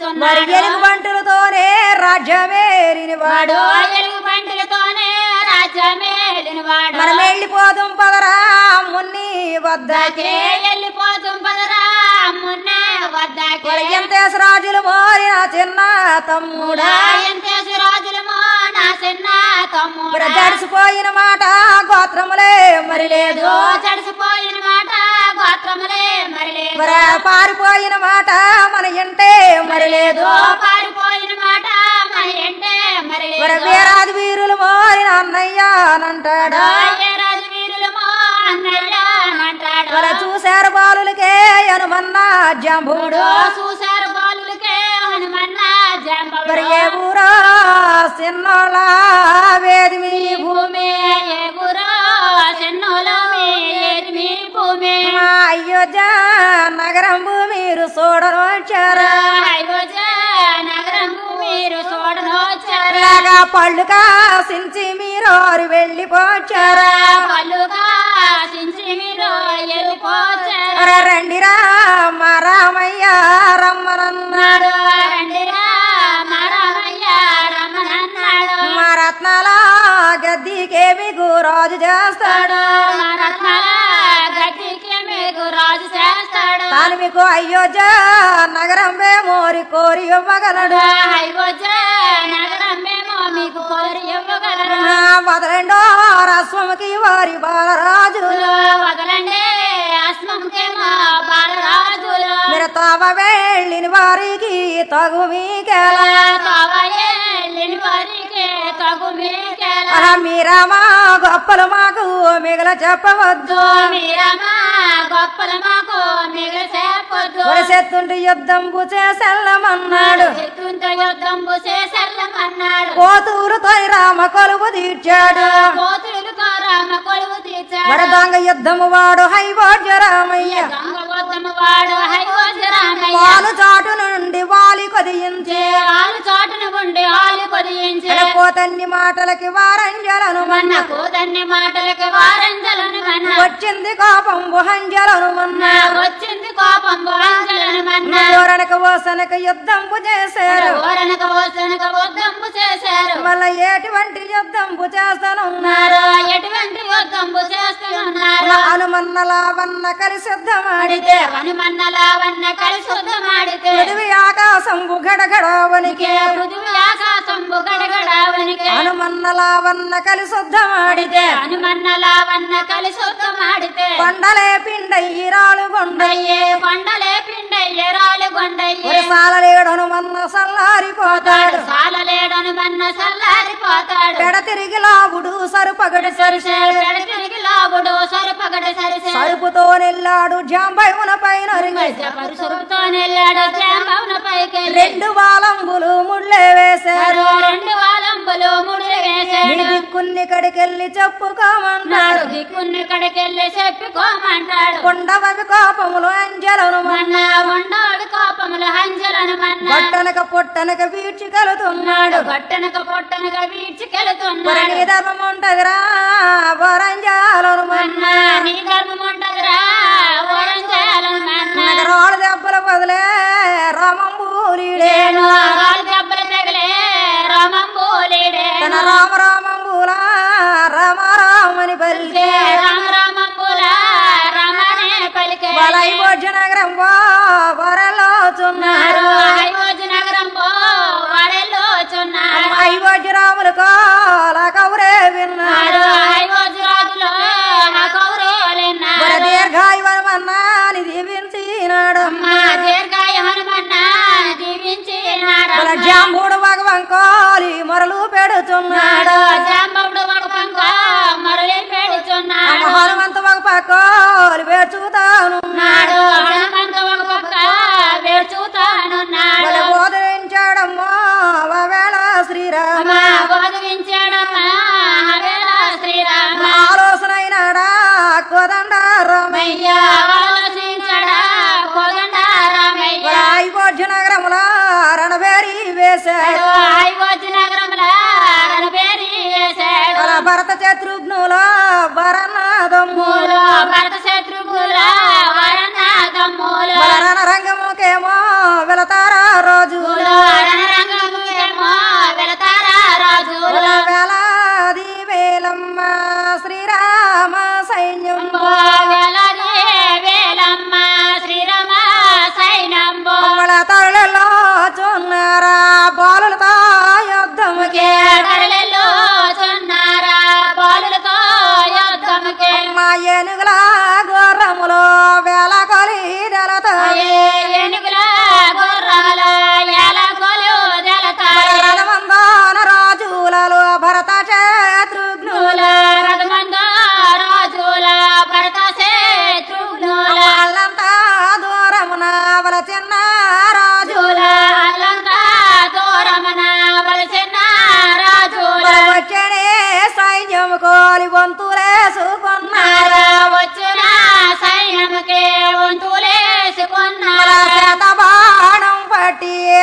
తీస్తున్నాడు ఎలుగు బంటులతోనే రాజ్యమేరినవాడు ఎలుగు బంటులతోనే రాజ్య రాజ్యమేలిన వాడు మనం వెళ్ళిపోదాం పదరా మున్ని వద్దకే వెళ్ళిపోతుం పదరా మున్న వద్దకే ఎంతేస రాజులు మోరిన చిన్న తమ్ముడా ఎంతేసి రాజులమో నా చిన్న తమ్ముడు జడిసిపోయిన మాట గోత్రములే మరి లేదు చడిసిపోయిన మాట గోత్రములే మరి లేదు మరి పారిపోయిన మాట మన ఇంటే మరి లేదు పారిపోయిన మాట మరి అంటే మరి మరి లేదు వీరాది వీరులు మోరిన అన్నయ్య అనంటాడా రాజే రాజు వీరులమో అన్నయ్య అంటాడు మరి చూశారు బాలులకే అనుమన్న జంభుడు చూశారు బాలులకే హనుమన్న మరి జంబవుడు ఏ ఊరో చిన్నోళ్ళ వేది మీ భూమి ఏ గురో చెన్నులో మీ ఏది మీ భూమి మా అయోధ్య నగరం మీరు చూడరు వచ్చారా అయోధ్య నగరం మీరు చూడనొచ్చారా ఇలాగా పళ్ళు కాసించి మీరు వెళ్ళిపోచారా పళ్ళుగా సించి మీరు వెళ్ళిపోచారా మరి రండిరా మా రామయ్య రమ్మనన్నాడు రండిరా మా రామయ్య రమణన్నాడు మా రత్నాల గద్దికే మీకు రాజు చేస్తాడు మా రత్నాల గట్టికి మీకు రాజు చేస్తాడు తాను మీకు అయోధ్య నగరం మోరి కోరి ఇవ్వగలడు అయోధ్య నగరం మేము మీకు కోరి ఇవ్వగలరు నా వదలండో రస్వముకి వారి బాలరాజులు వదలండి అస్మంకేమో బాలరాజులు మీరు తావ వెళ్ళిన వారికి తగు మీకెలా తవయెళ్ళిన వారికి తగు మీకెలా అలా మీరామా గొప్పలు మాకు మిగల చెప్పవద్దు మీరమా గొప్పలు మాకు మిగిలి చెప్పొద్దు వరసెత్తుండి యుద్ధంబు చేసెల్లమన్నాడు చెత్తుంతో యుద్ధంబు చేసెల్లమన్నాడు కోతూరుతో రామ కొలువు తీర్చాడు కోతులతో రామ కొలువు తీర్చాడు వరదాంగ యుద్ధము వాడు హైవాడ్య రామయ్య దొంగ వద్దము వాడు హైవోజ రామయ్య పాలు చాటు నుండి వాలి కొదియించే ఆలు చాటును గుండి ఆలు కొదియించే పోతన్ని మాటలకి వారంజలను మన్న మన్న కూతన్ని మాటలకి వారంజలను మన్న వచ్చింది కోపం హంజలను మన్న వచ్చింది కోపం వాంజలను మన్న ఓరనక ఓసనక యుద్ధంపు చేశారు ఓరనక ఓసనక వద్దంబు చేశారు మళ్ళా ఎటువంటి యుద్ధంపు చేస్తానున్నారు ఉన్నారు ఎటువంటి యుద్ధంబు చేస్తున్నారు హనుమన్న లావన్న కలిసి సిద్ధమాడితే హనుమన్న లావన్న కలిసి యుద్ధమాడితే పృథివి ఆకాశంబు గడగడవనికి పృథివీ ఆకాశంబు గడగడావనికి హనుమన్న లావన్న కలిసి సిద్ధమాడితే హనుమన్న లావన్న కలిసి యుద్ధమాడితే కొండలే పిండయ్యి రాళ్ళు కొండయ్యే కొండయ్యే కొండలే పిండయ్యే రాలు కొండయ్యే సాలలేడు హనుమన్న సల్లారిపోతాడు సాలలేడను మన్న సల్లారిపోతాడు పెడ తిరిగి లావుడు సరుపగడి సరిసే పెడ తిరిగి లాగుడు సరుపగడ సరిసే సరుపుతో నెల్లాడు జాంబైమున పైన పరుసరుతో నెల్లాడు జాంబవున పైకి రెండు వాలంబులు ముళ్ళే వేశారు రెండు వాలంబులు ముడులు మీ వేసాడు దిక్కుల్ని కడికెళ్ళి చెప్పుకోమన్నాడు నాడు దిక్కుని కడికెళ్ళి చెప్పుకోమంటాడు కొండవవి కోపములు అంజలను మన్న ఉండోడు కోపములు హంజలను మన్న పట్టనక పొట్టనక వీడ్చి కలుతున్నాడు బట్టనక పొట్టనక వీడ్చికెళుతున్నాడు వరణి ధర్మం ఉంటదిరా వరంజాలను మన్న నీ ధర్మం ఉంటదిరా ఓరంజాలను మన్న నగరాలు దెబ్బలు బదులే రామంబూలీడే నేను రాళ్ళు దెబ్బలు తగిలే రామంబూలేడే తన రామ రామంబూల రామ రామని పలికే రామ రామంబూల రామనే పలికే బలై భోజనగరం వరలోచున్నారు అయోధ్య నగరం పో వాడెల్లోచున్నాడు అయోధ్య రాములు కోల కౌరే విన్నాడు అయోధ్య రాజులో నా కౌరవులున్నాడు వర దీర్ఘాయువమన్నాని దీవించినాడు మా దీర్ఘాయ హనుమన్న దీవించినాడు మన జాంబుడు భగవంకోలి మొరలు పెడుతున్నాడు జాంబవుడు ఒక పంక మరలి పెడుచున్నాడు హనుమంత ఒక పక్కోలి వేచుతాను నాడు హనుమంత ఒక పక్క వేడుచుతానున్నాడు మన బోధించాడమ్మో వేళ శ్రీరామ మా బోధవించాడమ్మా హవేళ శ్రీరామ ఆలోచన అయినాడా కోదండ రామయ్య అయ్యా ఆలోచించడా కోదండ రామయ్య అయోధ్య నగరముల రణబేరి వేశాడు అయోధ్య నగరంలో రణబేరి వేశాడు అలా భరత శత్రుఘ్నుల వరనాదమ్ములు మూలో భరత శత్రుఘ్నుల వరన్న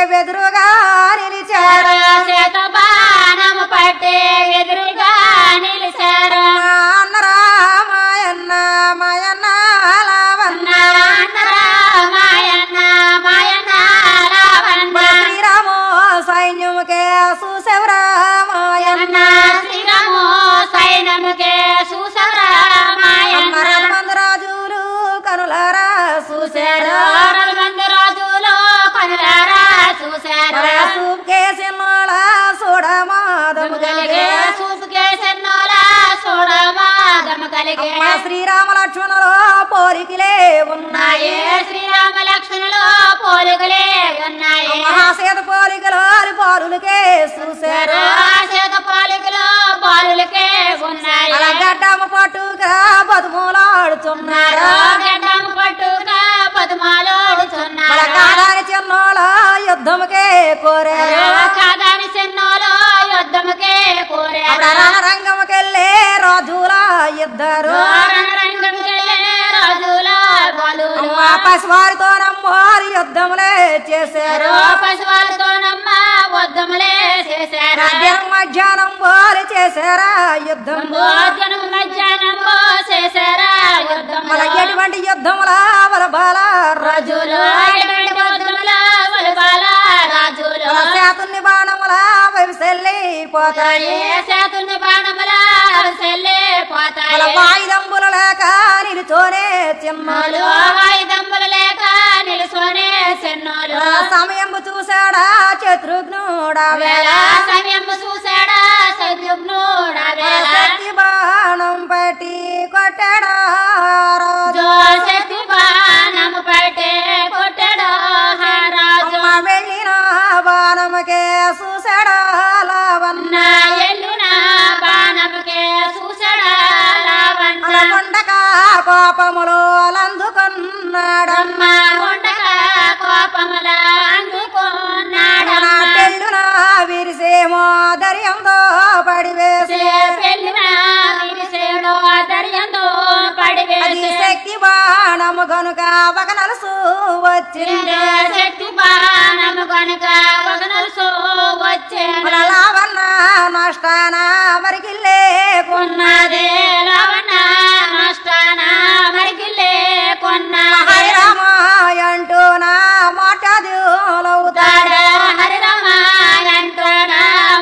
వెదురుగా నిలిచారు చేత బాణము పట్టి ఎదురుగా నిలిచారు మా అన్నరా మాయన్న మాయన్న లావన్న మాయన్న మాయన్న రావణ శ్రీరాము సైన్యముకే చూసెవరా మాయన్న శ్రీరాము సైన్యముకే చూసరా మాయన్న మంది రాజులు కనులారా చూసారా మంది రాజులు కనులారా చూశారు కేసినోళ చూడమాదము కలిగే చూపుకే సెన్నోలా చూడమాదము కలిగే మా శ్రీరామ లక్ష్మణులు పోలికలే ఉన్నాయి నాయే శ్రీరామ లక్ష్మణులు పోలుగులే ఉన్నాయి మహాసేత పోలికలు పాలులకే చూసారు రాశక పాలికలు బాలులకే ఉన్నాయి అలా గడ్డమ్మ పట్టుగా బతుములాడుతున్నారు గడ్డం పట్టుగా పద్మాలోడుతున్నారు మన కాదాని చిన్నోళ యుద్ధముకే కోరారు కాదాని చెన్నోలో యుద్ధముకే కోరారు రంగముకెళ్ళే రాజుల ఇద్దరు రంగంకెళ్ళే రాజుల బాలులు మా పసివారితో నమ్మోరి యుద్ధములే చేశారు పశువులతోనమ్మ యుద్ధములే చేశారు మధ్యాహ్నం మధ్యాహ్నం పోలి చేశారా యుద్ధం భోజనం మధ్యాహ్నం చేశారా యుద్ధం మన ఎటువంటి యుద్ధముల వల బాల రాజులు ఎటువంటి యుద్ధముల వలబాల రాజులు శాతుని బాణముల వైసెల్లిపోతాయి ఏ శాతుని బాణముల సెల్లే పోతాయి వాయుధంబులు లేక నిలుచోనే చిన్నలు వాయుధంబులు లేక నిలుసోనే చెన్నోలు సమయం చూశాడా శత్రుఘ్నుడా వేళ సమయం చూశాడా సత్యుగ్నుడా వేళ శక్తి బాణం పట్టి కొట్టాడా రాజు శక్తి బాణము పట్టే కొట్టడు రాజు అమ్మ వెళ్ళిన బాణముకే చూశాడా లావన్న నా ఎల్లిన బాణముకే చూశాడా రావణ కొండక కోపములు అందుకున్నాడు బ్రహ్మ ఉండక కోపముల అందుకున్నాడు నా పెళ్ళున విరిసేమో దర్యంతో పడివేసి పెళ్ళిన విరిసేడు దర్యంతో అది పడివేసి శక్తి బాణము గనుక ఒక నలుసు వచ్చింది శక్తి బాణము కనుక ఒక నలుసు వచ్చేను మన లావన్న నష్టాన మరికి లేకున్నా ఉన్నదే లవణ నష్టాన మరికి లేకున్నా హరిరామాయంటూ నా మాట దేవులవుతాడు హరిరమాయంటున్నా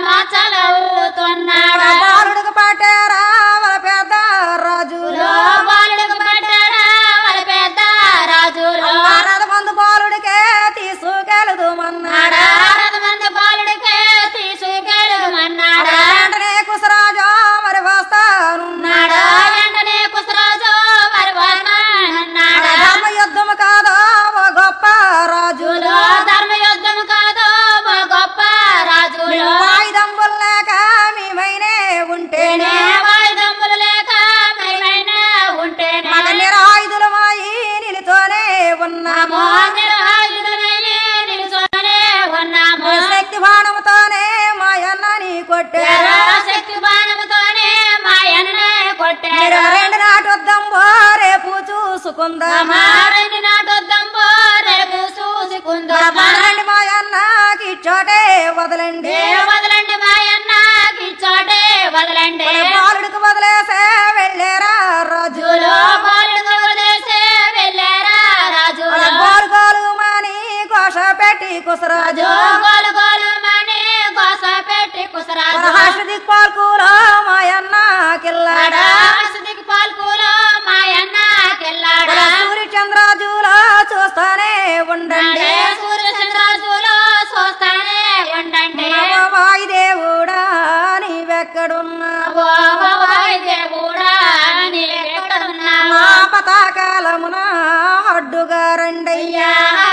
మచ్చలవుతున్నాడు బాలుడికి పట్టారా వాళ్ళ పెద్ద రాజులు బాలుడికి పడ్డాడా వాళ్ళ పెద్ద రాజులు భారత మందు బాలుడికే తీసుకెళదు మన్నాడా నాడా మంది బాలుడికే తీసుకెళ్ళమన్నాడా వెంటనే కుసరాజా మరి వస్తానున్నాడు నాడా వెంటనే కుసరాజు మరి వస్తానన్నాడా ధర్మ యుద్ధము కాదా ఓ గొప్ప రాజులు ధర్మ యుద్ధం కాదు మా గొప్ప రాజులు ఆయుధంబులు లేక మేమైనే ఉంటేనే వాయుధములు లేక మేమైనా ఉంటేనే మగ నిరాయుధులు మాయి నిలుతోనే ఉన్నాము నిరహాయుధులమై నిలుచొనే ఉన్నాము శక్తి బాణముతోనే మాయన్నని కొట్టారు శక్తి బాణముతోనే మాయన్నే కొట్టారు మీరు రెండు నాటొద్దాం రేపు చూసుకుందామా మారని నాటొద్దంబో రేపు చూసుకుందామా పన్నెండు మాయన్నకి చోటే వదలండి ఏ వదలండి మాయన్నకి చోటే వదలండి బాలుడికి వదిలేసే వెళ్ళారా రాజులు రాజులో బాలుడు వదిలేసే వెళ్ళారా రాజులో గోలు గోలు మాని ఘోష పెట్టి కుసరాజు రాజు గోలు గోలు మని గోస పెట్టి కుసరాజు హర్షది పాల్కూలో మాయన్న కిల్లాడా రాసుదికి పాల్కులో మాయన్న కెళ్ళాడా సూర్య చంద్రాజులో చూస్తానే ఉండండి సూర్యచంద్రాజులో చూస్తానే ఉండండి వాయుదేవుడా నీవెక్కడున్నా ఓ ఓయ్ దేవుడా నీవెక్కడున్నావు మా పతాకాలమున అడ్డుగా రండయ్యా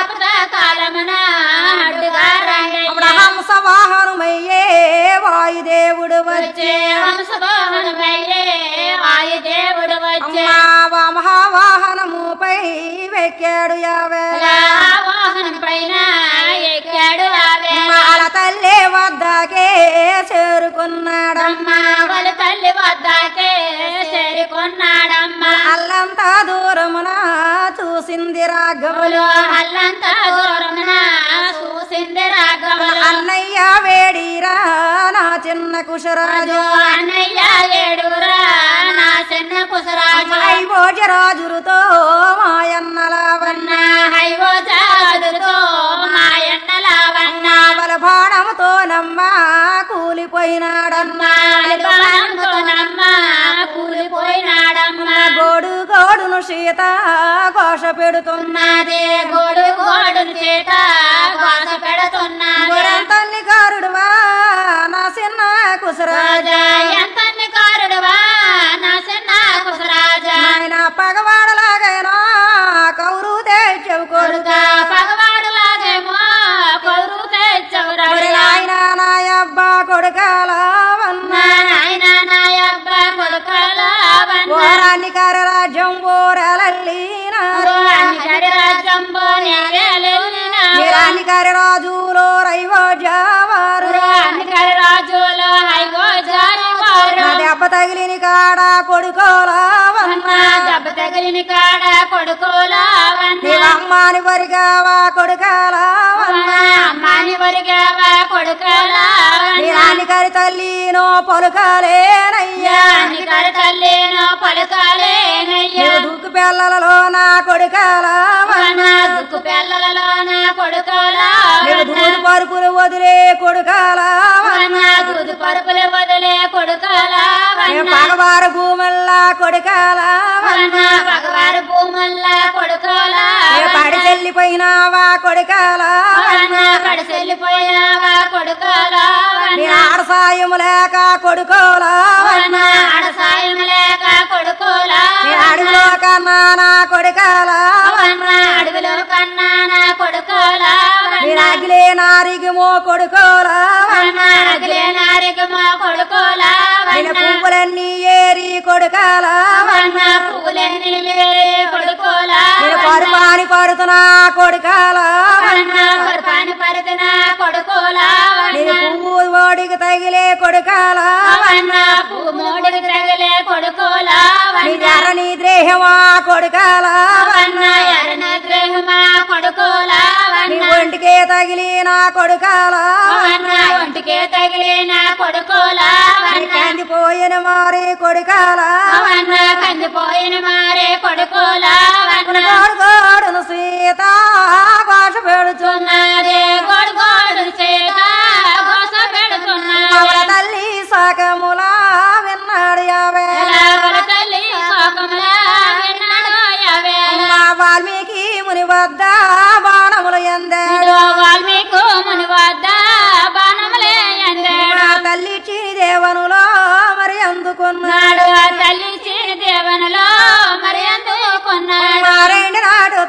కాలమున అడ్డుగా రండి అప్పుడు హంస వాహనమయ్యే వాయుదేవుడు వచ్చే వచ్చే హంసభవనమయ్యే వాయుదేవుడు వచ్చే అమ్మా మహావాహనముపై వెక్కాడు యావేళ వాహనం పైన ఎక్కాడు ఆవే మాల తల్లి వద్దకే చేరుకున్నాడమ్మ అమ్మ వాళ్ళ తల్లి వద్దకే చేరుకున్నాడమ్మ అల్లంతా దూరమున చూసింది రాఘవులు రాఘవులు అల్లంతా దూరమున చూసింది రాఘవులు అన్నయ్య వేడిరా నా చిన్న కుశరాజు అన్నయ్య ఏడురా నా చిన్న కుసరాజు భోజరాజులతో మాయన్నలవన్న నా హైవో జాదుతో మాయన్న లావన్న బల బాణముతో నమ్మ కూలిపోయినాడమ్మ బాణంతోనమ్మ కూలిపోయినాడమ్మ గోడు గోడును సీత ఘోష పెడుతున్నా నాదే గోడు గోడును చేత ఘోష పెడుతున్నాడు తల్లి కారుడువా నా చిన్న కుశరాజు రాజా ఎంత కారుడువా నా చిన్న కుసరాజా ఆయన పగవాడలాగైనా కౌరు తెచ్చవు కొడుక కొడుక పగవాడు లాగేమో పౌరు తెచ్చవురాడు ఆయన నాయబ్బ కొడుకాలవన్న నా నాయన నాయబ్బ కొడుకలావన్న ఓరాన్ని కర రాజ్యం ఓరలల్లినారు హరి రాజ్యంబో నేలెలినావు నిరాని కరి రాజులో రైవో జావారు అన్నికరి రాజులో హైగో జారి వారు నా దెబ్బ తగిలిని కాడ కొడుకోలవన్న దెబ్బ తగిలిన కాడ కొడుకోలావన్న నీవమ్మాని వరిగావా కొడుకాలవన్న అమ్మాని వరిగావా కొడుకోలావన్న నిరాని కరి తల్లినో పలుకాలేనయ్యా అన్నికరి తల్లినో పలుకాలేనయ్యా నీవు దుక్కు పిల్లలలో నా కొడుకాలవన్న నా దుక్కు పిల్లలలో నా నీవు కొడుకోలావన్న దూడు పరుపులు వదిలే కొడుకాలవన్న నా దూదు పరుపులు వదిలే కొడుకోలావన్న పగవారు భూమల్లా కొడుకాలవన్న పగవారు భూముల్లా కొడుకోలావన్న పడి చెల్లిపోయినావా కొడుకాలవన్న పడి చెల్లిపోయినావా కొడుకోలావన్న నీ ఆడ సాయము లేక కొడుకోలవన్న ఆడ సాయం లేక నీ కొడుకోలావన్న అడుగులో కన్నా నా కొడుకాలవన్న అడవిలో కన్నా నా కొడుకోలావన్న నీ నాగిలే నారిగిమో కొడుకోలవన్న అగిలే నారికి మా నిన్న కొడుకోలావన్న పువ్వులన్నీ ఏరి కొడుకాలవన్న పువ్వులన్నీ వేరే నేను కొడుకోలావన్న పరుపాని పరుతున్నా కొడుకాలవన్న పని పరిదిన కొడుకోలావన్న నేను పువ్వు ఓడికి తగిలే కొడుకాలవన్న పువ్వు మూడికి తగిలే కొడుకోలావన్న నీ ధరణి ద్రేహమా కొడుకాలవన్న ఎరణ గ్రహమా నీ కొడుకోలావన్న ఒంటికే తగిలిన కొడుకాలవన్న ఒంటికే తగిలిన కొడుకోలావన్న కందిపోయిన మారి కొడుకాలవన్న కందిపోయిన మారే కొడుకోలావన్న గోడుగోడును సీత భాష పెడుచున్న నాదే గోడు గోడు చేత గోస పెడుతున్నాడు అవల తల్లి సకములా విన్నాడు యావే ఎలాగల తల్లి శోకములా విన్నాడు యావేళ. మా వాల్మీకి ముని వద్ద బాణములు ఎందాడు ఇదిగో వాల్మీకు ముని వద్ద బాణములే ఎందాడు. నా తల్లి దేవనులో మరి అందుకున్నాడు నాడు ఆ తల్లి చిన్న దేవనలో మరి అందుకున్నాడు నారాయణ నాడు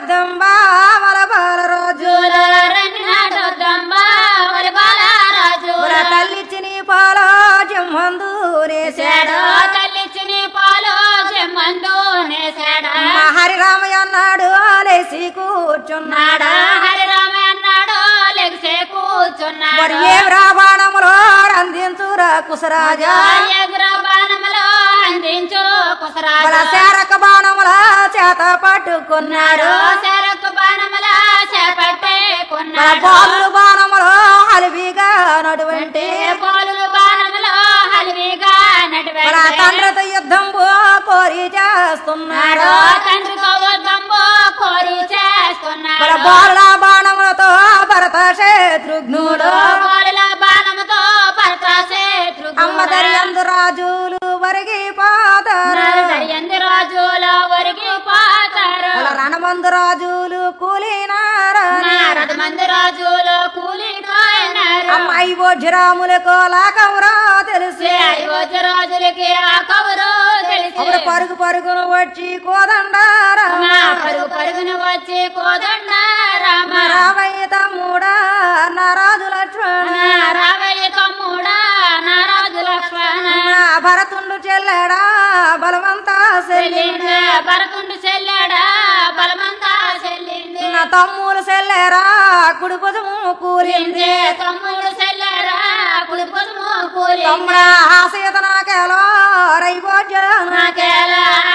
బావల బాల రోజు జూలో రండి నాడు దొంబ వరి బాలరాజు మన తల్లి చిని పాలో జమ్మందు నేసాడు చేడో తల్లి చిన్న పాలు చెమ్మందు నేసాడా మా హరిరామయ్య అన్నాడు లేచి కూర్చున్నాడా నాడా హరిరామ అన్నాడు లెగ్సే కూర్చున్నాడు మరి ఏం రాబాణములో అందించురా కుసరాజా ఎదుర బాణములో అందించు మన కుసరాజు శారక బాణముల చేత పట్టుకున్నాడు చెరకు బాణముల చేపట్టే మన కొన్నాడు బాలుడు బాణములో అలివిగా నటువంటి పోలులు బాణములో హలివిగా మన నడివాడు తండ్రితో యుద్ధం కోరి చేస్తున్నాడు తండ్రితో యుద్ధంబో కోరి మన చేస్తున్నాడు బాలుడ బాణములతో భరత శత్రుఘ్నుడు పోలుల బాణముతో భర్త శత్రుఘ్నుడు. అమ్మ దర్యందు రాజులు వరిగి పాతారు ఎందు రాజులో ఒరిగి పోతారు మన రణమందు రాజులు కూలినారా నారద మంది రాజులో కూలి కాయనారు అమ్మాయి భోజరాములకు లాకవరా తెలిసి అయోధ్య రాజులకి ఆ కబురు తెలిసి అప్పుడు పరుగు పరుగును వచ్చి కోదండారా మా పరుగు పరుగున వచ్చి కోదండ రామ రామయ్య తమ్ముడా నా రాజు లక్ష్మణ రావయ్య తమ్ముడా నా రాజు లక్ష్మణ నా భరతుండు చెల్లెడా బలవంతా సెల్లి చెల్లింది భరతుండు చెల్లాడా బలమంతా చెల్లింది నా తమ్ములు సెల్లెరా కుడి భుజము కూలింది చెల్లింది తమ్ముడు చెల్లారా కుడి పొదుము కూలి తమ్ముడా ఆ సీత నాకేలో రైపోజను నాకేలా ఆ చేత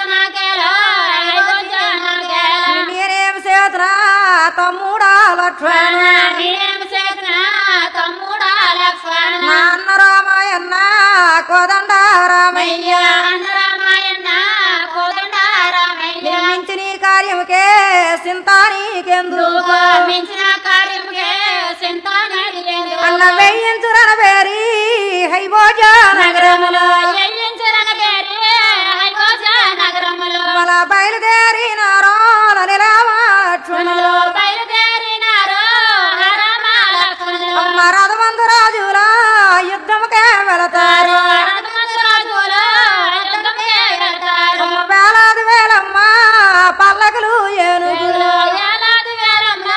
నాకేలో అయోధ్య నాకేలో నేనేం చేతున్నా తమ్ముడా లక్ష్మణ నేనేం చేసిన తమ్ముడా లక్ష్మణ నాన్న రామాయణ కోదండ రామయ్య అయ్యా రామాయణ కోదండ రామయ్య మించి నీ కార్యముకే సింత నీకెందు మించిన కార్యముకే సింతానడి అన్న వెయ్యించురన పేరి హైభోజ నగరములో ఎయ్యించరన పేరు హైకోజ నగరములో మల బయలుదేరినారో నిలవాక్షణలో బయలుదేరినారు రామ లక్ష్మణులు అమ్మ రథమందు రాజుల యుద్ధముకే వెళతారు రాజులు యుద్ధముకే వెళ్తారు అమ్మ వేలాది వేలమ్మ పల్లకులు ఏనుగులు ఏలాది వేలమ్మ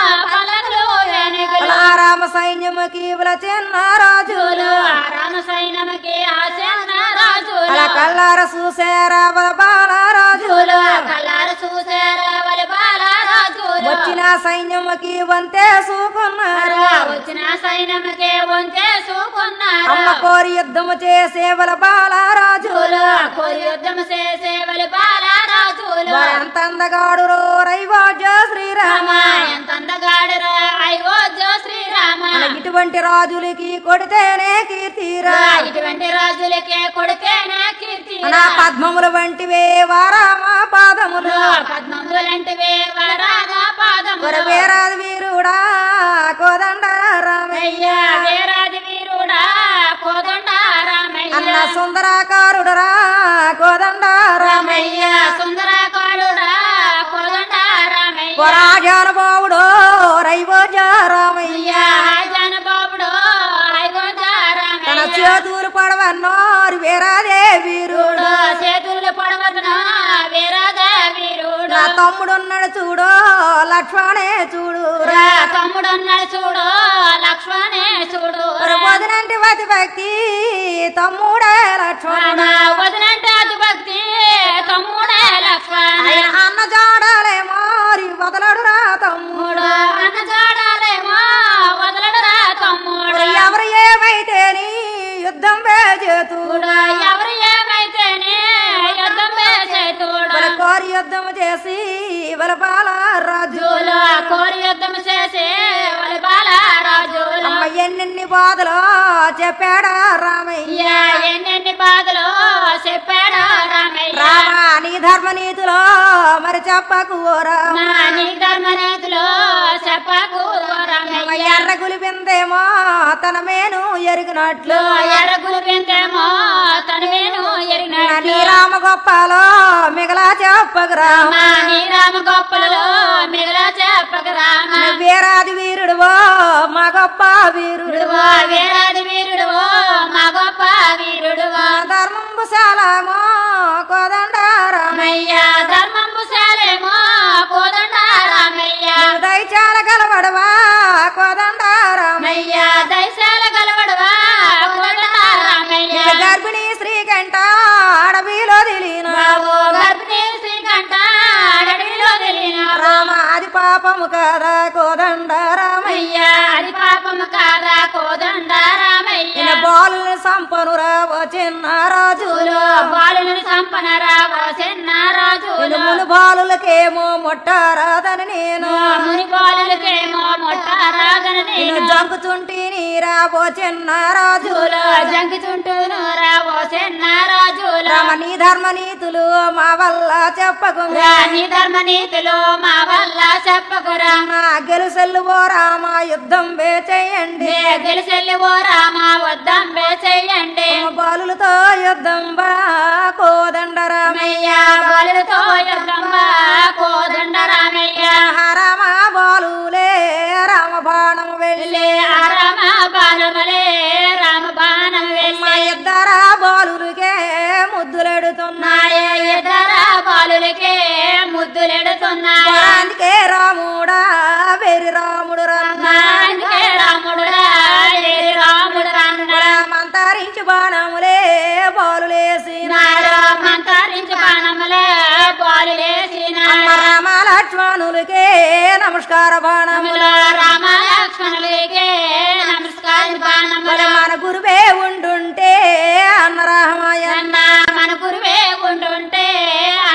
పలకలు ఏనుగులు అలా రామ సైన్యముకి ఇవ్వల చిన్న రాజులు రామ సైన్యముకి ఆశన రాజులు అలా కళ్ళార చూసేరా బాల రాజులు కల్లారు చూసారా వలి బాల రాజులు వచ్చిన సైన్యముకి వంతే చూకున్నారు వచ్చిన సైన్యముకే వంచే చూకున్నారు అమ్మ కోరి యుద్ధము చేసే వల బాల రాజులు కోరి యుద్ధం చేసే వలి బాల రాజులు ఎంత అందగాడు రైవాజ శ్రీరామ రామ ఎంత అందగాడరా అయోధ్య శ్రీరామ మన ఇటువంటి రాజులకి కొడితేనే కీర్తిరా ఇటువంటి రాజులకే కొడుకేనా కీర్తి నా పద్మముల వంటివే వారామ పాదములు పద్మములంటివే వరరాజా పాదములు వర వీరాది వీరుడా కోదండ రామయ్య అయ్యా వీరాది వీరుడా కోదండ రామయ్య అన్న సుందరాకారుడరా కోదండ రామయ్య రామయ్య సుందరకాళుడా కోదండ రామయ్య వరాజానుభావుడు రైవోజ రామయ్య అయ్యా జానబాబుడు అయోధ్య తన రామయ్య చేతులు పడవన్నోరు వీరాదే వీరుడు చేతులు పడవదున వీరాద వీరుడు నా తమ్ముడున్నాడు చూడు లక్ష్మణే చూడు రా తమ్ముడు అన్నాడు చూడు లక్ష్మణే చూడు వదినంటి వతి భక్తి తమ్ముడే లక్ష్మణుడు నా వదినంటే అతి భక్తి తమ్ముడే లక్ష్మణ ఆయన అన్న జాడాలే మారి వదలడు రా తమ్ముడు తమ్ముడు అన్న జాడాలేమో వదలడురా తమ్ముడు ఎవరు ఏమైతే నీ యుద్ధం చేతుడు చూడు ఎవరు ఏమైతేనే యుద్ధం చేతుడు వాళ్ళ కోరి యుద్ధం చేసి వాళ్ళ బాల రాజు జూలు కోరి యుద్ధం చేసి వాళ్ళ బాల రాజులు అమ్మ ఎన్నెన్ని బాధలు చెప్పాడా రామయ్య అయ్యా ఎన్నెన్ని బాధలు చెప్పాడు రామయ్య రామ నీ ధర్మ నీతిలో మరి చెప్పకు ఓ రామ మా నీ ధర్మనేతులు చెప్పకు రామయ్య ఎర్ర గులిపిందేమో తన మేను ఎరిగినట్లు ఎర్రగులు పెంతేమో తనవేను ఎరిగినట్లు నీ రామ గొప్పలో మిగలా చెప్పకు రామ మా నీ రామ గొప్పలలో మిగలా చెప్పక రామ వీరాది వీరుడువో మా గొప్ప వీరుడు వీరుడువో వీరాది వీరుడువో మా గొప్ప వీరుడువో ధర్మంబు శాలమో కోదండ రామయ్య రామయ్య ధర్మంబు శాలేమో కోదండ రామయ్య దయచాల గలవడవా కోదండ రామయ్య రామయ్య దైశాల గలవడవా కోదండ రామయ్య గర్భిణీ శ్రీకంఠ అడవిలో తెలియన బాబు గర్భిణీ శ్రీకంఠ అడవిలో తెలియన రామ అది పాపము కదా కోదండ రామయ్య అయ్యా అది పాపము కాదా కోదండ రామయ్య ఈయన బాలుని సంపనురా ఓ చిన్న రాజులు బాలుని సంపనరా ఓ చిన్న రాజులు ఈయన మును బాలులకేమో ముట్టారాదని నేను ముని బాలులకేమో మొట్టారాగన ఈయన నేను జంకుతుంటి నీరా ఓ చిన్న రాజులు జంకిచుంటూను రా ఓ చిన్న రాజులు రామ నీ ధర్మ నీతులు మా వల్ల చెప్పకు రాణి ధర్మ నీతులు మా వల్ల చెప్పకురా నా గెలుసెల్లు ఓ రామ యుద్ధం వే చేయండి గెలిచెల్లి ఓ రామ వద్దంబే చెయ్యండి బాలులతో యుద్ధం బా కోదండ రామయ్య రామయ్య బాలులతో యుద్ధంబా కోదండ రామయ్య రామ బాలులే రామ బాణం వెళ్ళి వెళ్ళి ఆ రామ బాణములే రామ బాణం మా వెళ్ళి ఇద్దర బాలులకే ముద్దులెడుతున్నాయి నాయ ఇతర బాలులకే ముద్దులెడుతున్నాయి అందుకే రాముడా వెరి రాముడు రమ్మ అందుకే రాముడు రా ఏరి రాముడు రానున్నాడు మంతరించి బాణములే బాలులేసి నాడు మంతరించి బాణములే బాలులేసిన అమ్మ రామ లక్ష్మణులకే నమస్కార బాణములు రామ లక్ష్మణులకే నమస్కారం బాణములు మన గురువే ఉండుంటే అన్న రామాయ అన్న మన గురువే ఉండుంటే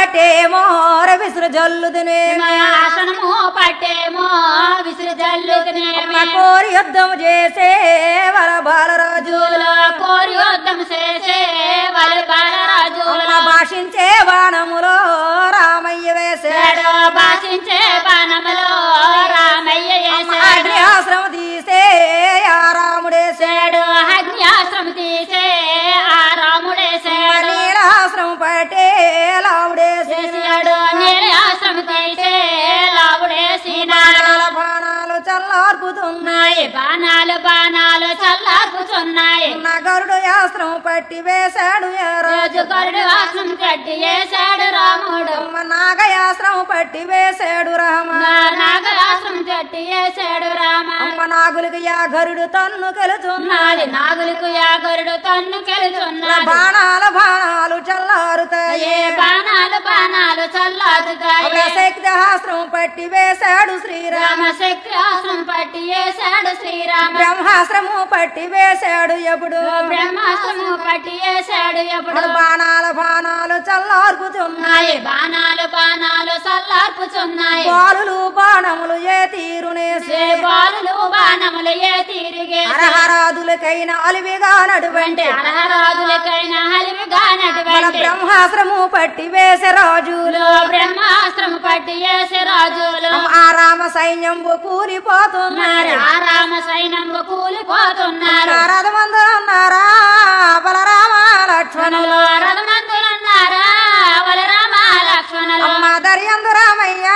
పట్టేమో విసురు జల్లుదునేమి ఆసనము పట్టేమో విసిరి జల్లుకునేమి కోరి యుద్ధం చేసే వల బాలరాజుల కోరి యుద్ధం చేసే వలి బాలరాజుల భాషించే బాణములో రామయ్య వేశాడు ఏడో భాషించే బాణములో రామయ్య వేసాడు అగ్నియాశ్రమ తీసే ఆ రాముడేశాడు ఏడు అగ్నియాశ్రమ తీసే ఆ రాముడేసాడు నీలాశ్రమ పట్టే లావుడేసాడు చేసాడు నీళ్ళ ఆశ్రమ తీసే లావుడేసినాడు బాణాల బాణాలు చల్లార్పుతున్నాయి బాణాలు బాణాలు చల్లార్పుచున్నాయి నగరుడు ఆశ్రమ పట్టి వేశాడు ఆ రాజు రోజు గరుడు ఆశ్రమం కట్టి వేశాడు రాముడు నాగయాశ్రమ పట్టి వేశాడు రామ నాగరాశ్రమం కట్టి వేశాడు రామ అమ్మ నాగులకి యా గరుడు తన్ను కెలుచున్నాడు నాది నాగులకు యాగరుడు తన్ను కెలుచున్నాడు బాణాల బాణాలు చల్లారుతాయి ఏ బాణాలు బాణాలు చల్లారుతాయి శక్తిహాస్త్రం పట్టి వేశాడు శ్రీరామ రామశక్తి ఆశ్రమం పట్టి వేశాడు శ్రీరామ బ్రహ్మాశ్రము పట్టి వేశాడు ఎప్పుడు బ్రహ్మాస్త్రము పట్టి వేశాడు ఎప్పుడు బాణాల బాణాలు చల్లార్పుతున్నాయి నాయి బాణాలు బాణాలు చల్లార్పుచున్నాయి బాలులు బాణములు ఏ తీరునేసి ఏ బాలులు బాణములు ఏ తిరిగే హరహరాదులకైన అలివిగా నడువంటే అలహరాజులకైనా మన హలివిగానటువంటి బ్రహ్మాశ్రము పట్టి వేసే రాజులు బ్రహ్మాస్త్రము పట్టి వేసే రాజులు ఆ రామ సైన్యంబు కూలిపోతున్నారు ఆ రామ సైన్యంబు కూలిపోతున్నారు రథమందు ఉన్నారా బలరామ లక్ష్మణులు రథమంతులున్నారా బలరామ లక్ష్మణులు అమ్మ దర్యందు రామయ్య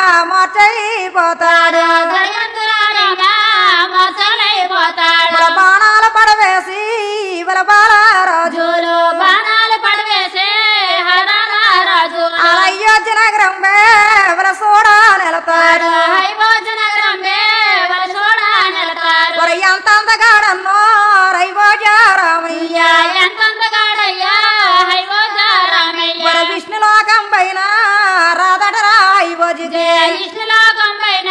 మార్చైపోతాడు దయంతురారామ మోసలైపోతాడు మన బాణాలు పడవేసి బల బాలరాజు రాజులు బాణాలు పడవేసే హరాల రాజు అయోధ్య నగరం బల సోడా నిలతాడు హైభోజ నగరం వల చూడ నిలతారు మరి ఎంత అందగాడన్నో రైవోజ రామయ్య ఎంతంతగాడయ్యా హైభోజ రామయ్య మరి విష్ణులోకం పైన రాదట రాయివోజిదే ఇష్టలోకం పైన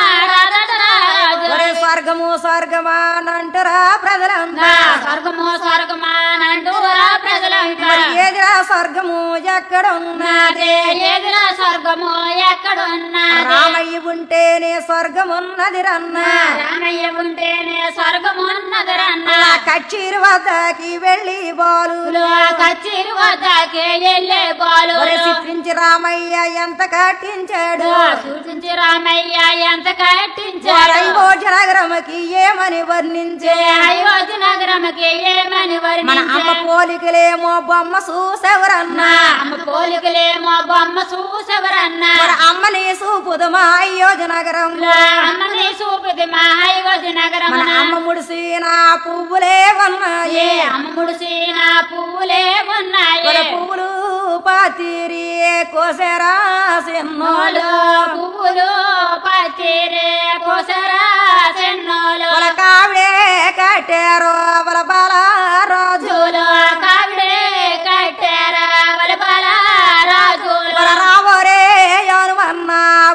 రాజు మరి స్వర్గము స్వర్గమానంటురా ప్రజలంతా స్వర్గము స్వర్గమానంటూరా ప్రజలంతా ఏదిరా స్వర్గము ఎక్కడ ఉన్నది అదే ఎదుర స్వర్గము ఎక్కడున్నది రామయ్య ఉంటేనే స్వర్గమున్నది రన్న రామయ్య ఉంటేనే స్వర్గమున్నది రన్న కచ్చీరు వద్దకి వెళ్ళి బాలు కచ్చిరి వద్దకే వెళ్ళే బాలు చిత్రించి రామయ్య ఎంత కట్టించాడు సూచించి రామయ్య ఎంత కట్టించాడు రైవోజ నగరముకి ఏమని వర్ణించే అయోధ్య నగరముకి ఏమని మన అమ్మ వర్ణించే పోలికలేమో బొమ్మ చూసెవరన్నా అమ్మ పోలికలేమో బొమ్మ చూసెవరన్నా మన అమ్మని చూపుదమా అయోధ్య నగరంలో అమ్మని చూపిది మా అయోధ్య మన నగరమున అమ్మ ముడిసిన పువ్వులే ఉన్నాయి ఏ అమ్ముడు సీన పువ్వులే ఉన్నాయి మన పువ్వులు పాతిరి కోసెరా సిన్నోలు నోలు పువ్వులు పచ్చిరే కోసరా చెన్నోలు మన కావిడే కట్టారు బల బాల రాజు జూలు కావిడే కట్టారా బలబల రాజులు మన రావోరే అనుమన్న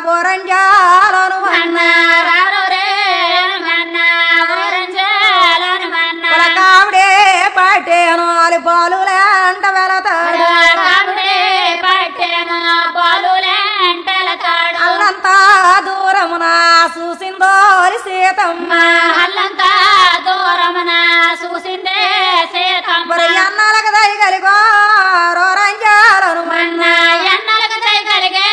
బోరంజాలను మన్న రారు రే మన్న ఊరంజాలను మన్న మన కావిడే పట్టేను అలి పాలులేంట వెళతాడు కావిడే పట్టెను బాలులేంటలతాడు అల్లంతా దూరమున చూసిందో సీతమ్మ అల్లంతా దూరమున చూసిందే సీతమ్మ మరి అన్నాలకు దయగలిగో రోరంజాలను మన్న ఎన్నలకు దయగలిగే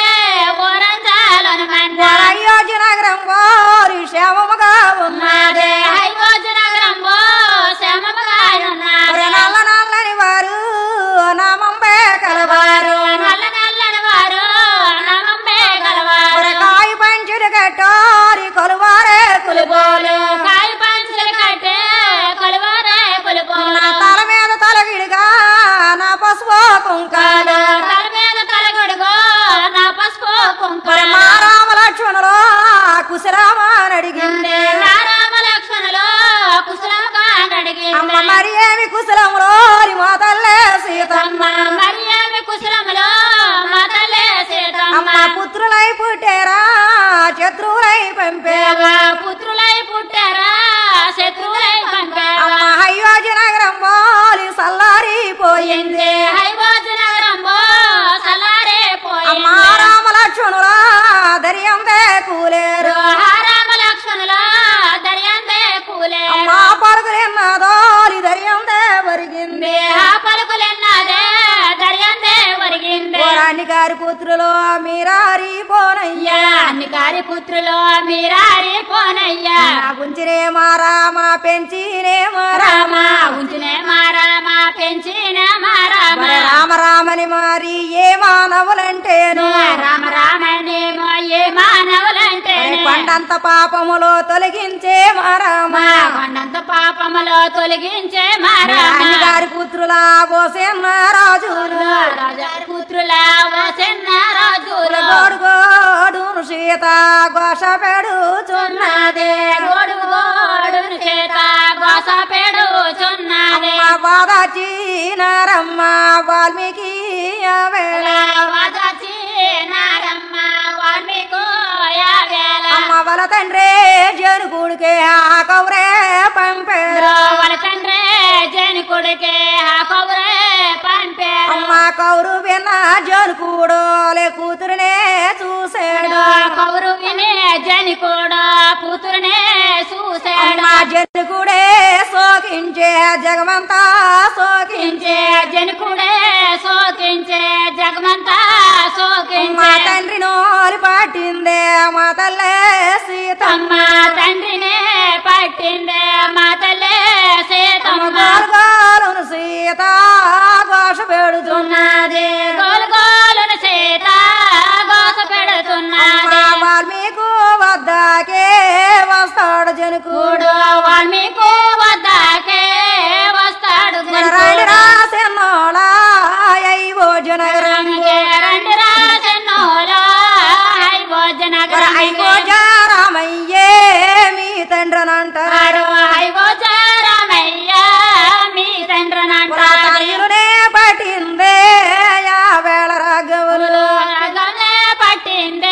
ఊరంజాలను మన్న అయోధ్య నగరం వారి క్షేమముగా ఉన్నదే ఉన్నదే హైకోజు నగరంలో శ్రమముగా మరి ఉన్నది నల్ల నల్లని వారు నామంబే కలవారు వారు నల్ల నల్లని వారు నమ్మే గలవారు మరి కాయి పంచుడు కట్టారి కొలువారే పులిపోలు కాయ పంచులు కట్టే కొలువారే పులిపోలు నా తల మీద తలగిడిగా నా పసుపు కుంకాలు తల మీద తలగొడుగో నా పసుపు కుంకుమ మరి మా రామ లక్ష్మణులో కుశరామని అడిగింది రామ లక్ష్మణులు కుశలముగా అడిగి అమ్మ మరి ఏమి కుశలములో మా తల్లే సీతమ్మ అమ్మ మరి ఏమి కుశలములో మా తల్లే సీతమ్మ అమ్మ పుత్రులై పుట్టేరా శత్రువులై పంపేవా పుత్రులై పుట్టారా శత్రువులై పంపారా అమ్మ అయోధ్య నగరం పోలి సల్లారిపోయింది హైవాజు నగరంలో సలారే పుత్రులు మీరారి పోనయ్యా అన్ని కారి పుత్రులు మీరారి పోనయ్యా నా గుంచినే మా రామ పెంచినే మా రామ రామ ఉంచునే మా రామ పెంచిన మా రామ మరి రామ రామని మారి ఏ మానవులంటేను రామ రామనేమో ఏ మానవులంటే మరి కొండంత పాపములో తొలగించే మా రామ మా కొండంత పాపములో తొలగించే మా రామ గారి పుత్రుల పోసేన్న రాజులు రాజారి పుత్రుల వసన్న రాజులు గోడుగోడును సీత ఘోష పెడుచున్నదే గోడు గోడును చేత గోస పెడుచున్నదే అమ్మ బాధాచినారమ్మ వాల్మీకి వేళ వదచి నారమ్మ వాల్మీకు యావేళ అమ్మ వల తండ్రే జనుకుడికే ఆ కౌరే పంపారు వాళ్ళ తండ్రి జని కొడుకే ఆ కబురే పంపారు అమ్మ కౌరు విన్న జనుకుడు లే కూతురునే చూసాడు కబురు విని జని కూడా కూతురునే చూశాడు అమ్మ జనుకుడే సోకించే జగమంతా సోకించే సోకించే జనకుడే సోకించే జగమంతా మా సోకించే తండ్రి నోరి పట్టిందే మా తల్లే సీతమ్మ తమ్మ తండ్రినే పట్టిందే మా తల్లే సీతమ్మ గోలుగోలును సీత ఘోష పెడుతున్నది ఉన్నది గోలు గోలున సీత గోస పెడుతున్నది వాల్మీకు వద్దకే వస్తాడు జనుకుడు కూడు వాల్మీకు వద్దకే వస్తాడు రండి రాసెన్నోళా అయ్యో జనగరం రంగే రండి రాజన్నోలో హై భోజనగర అయ్యో జారామయ్యే మీ తండ్రనంటారు హై భోజరమయ్య మీ తండ్రనంటారు తల్లునే పట్టిందే యా వేళ రాఘవులు రగమే పట్టిందే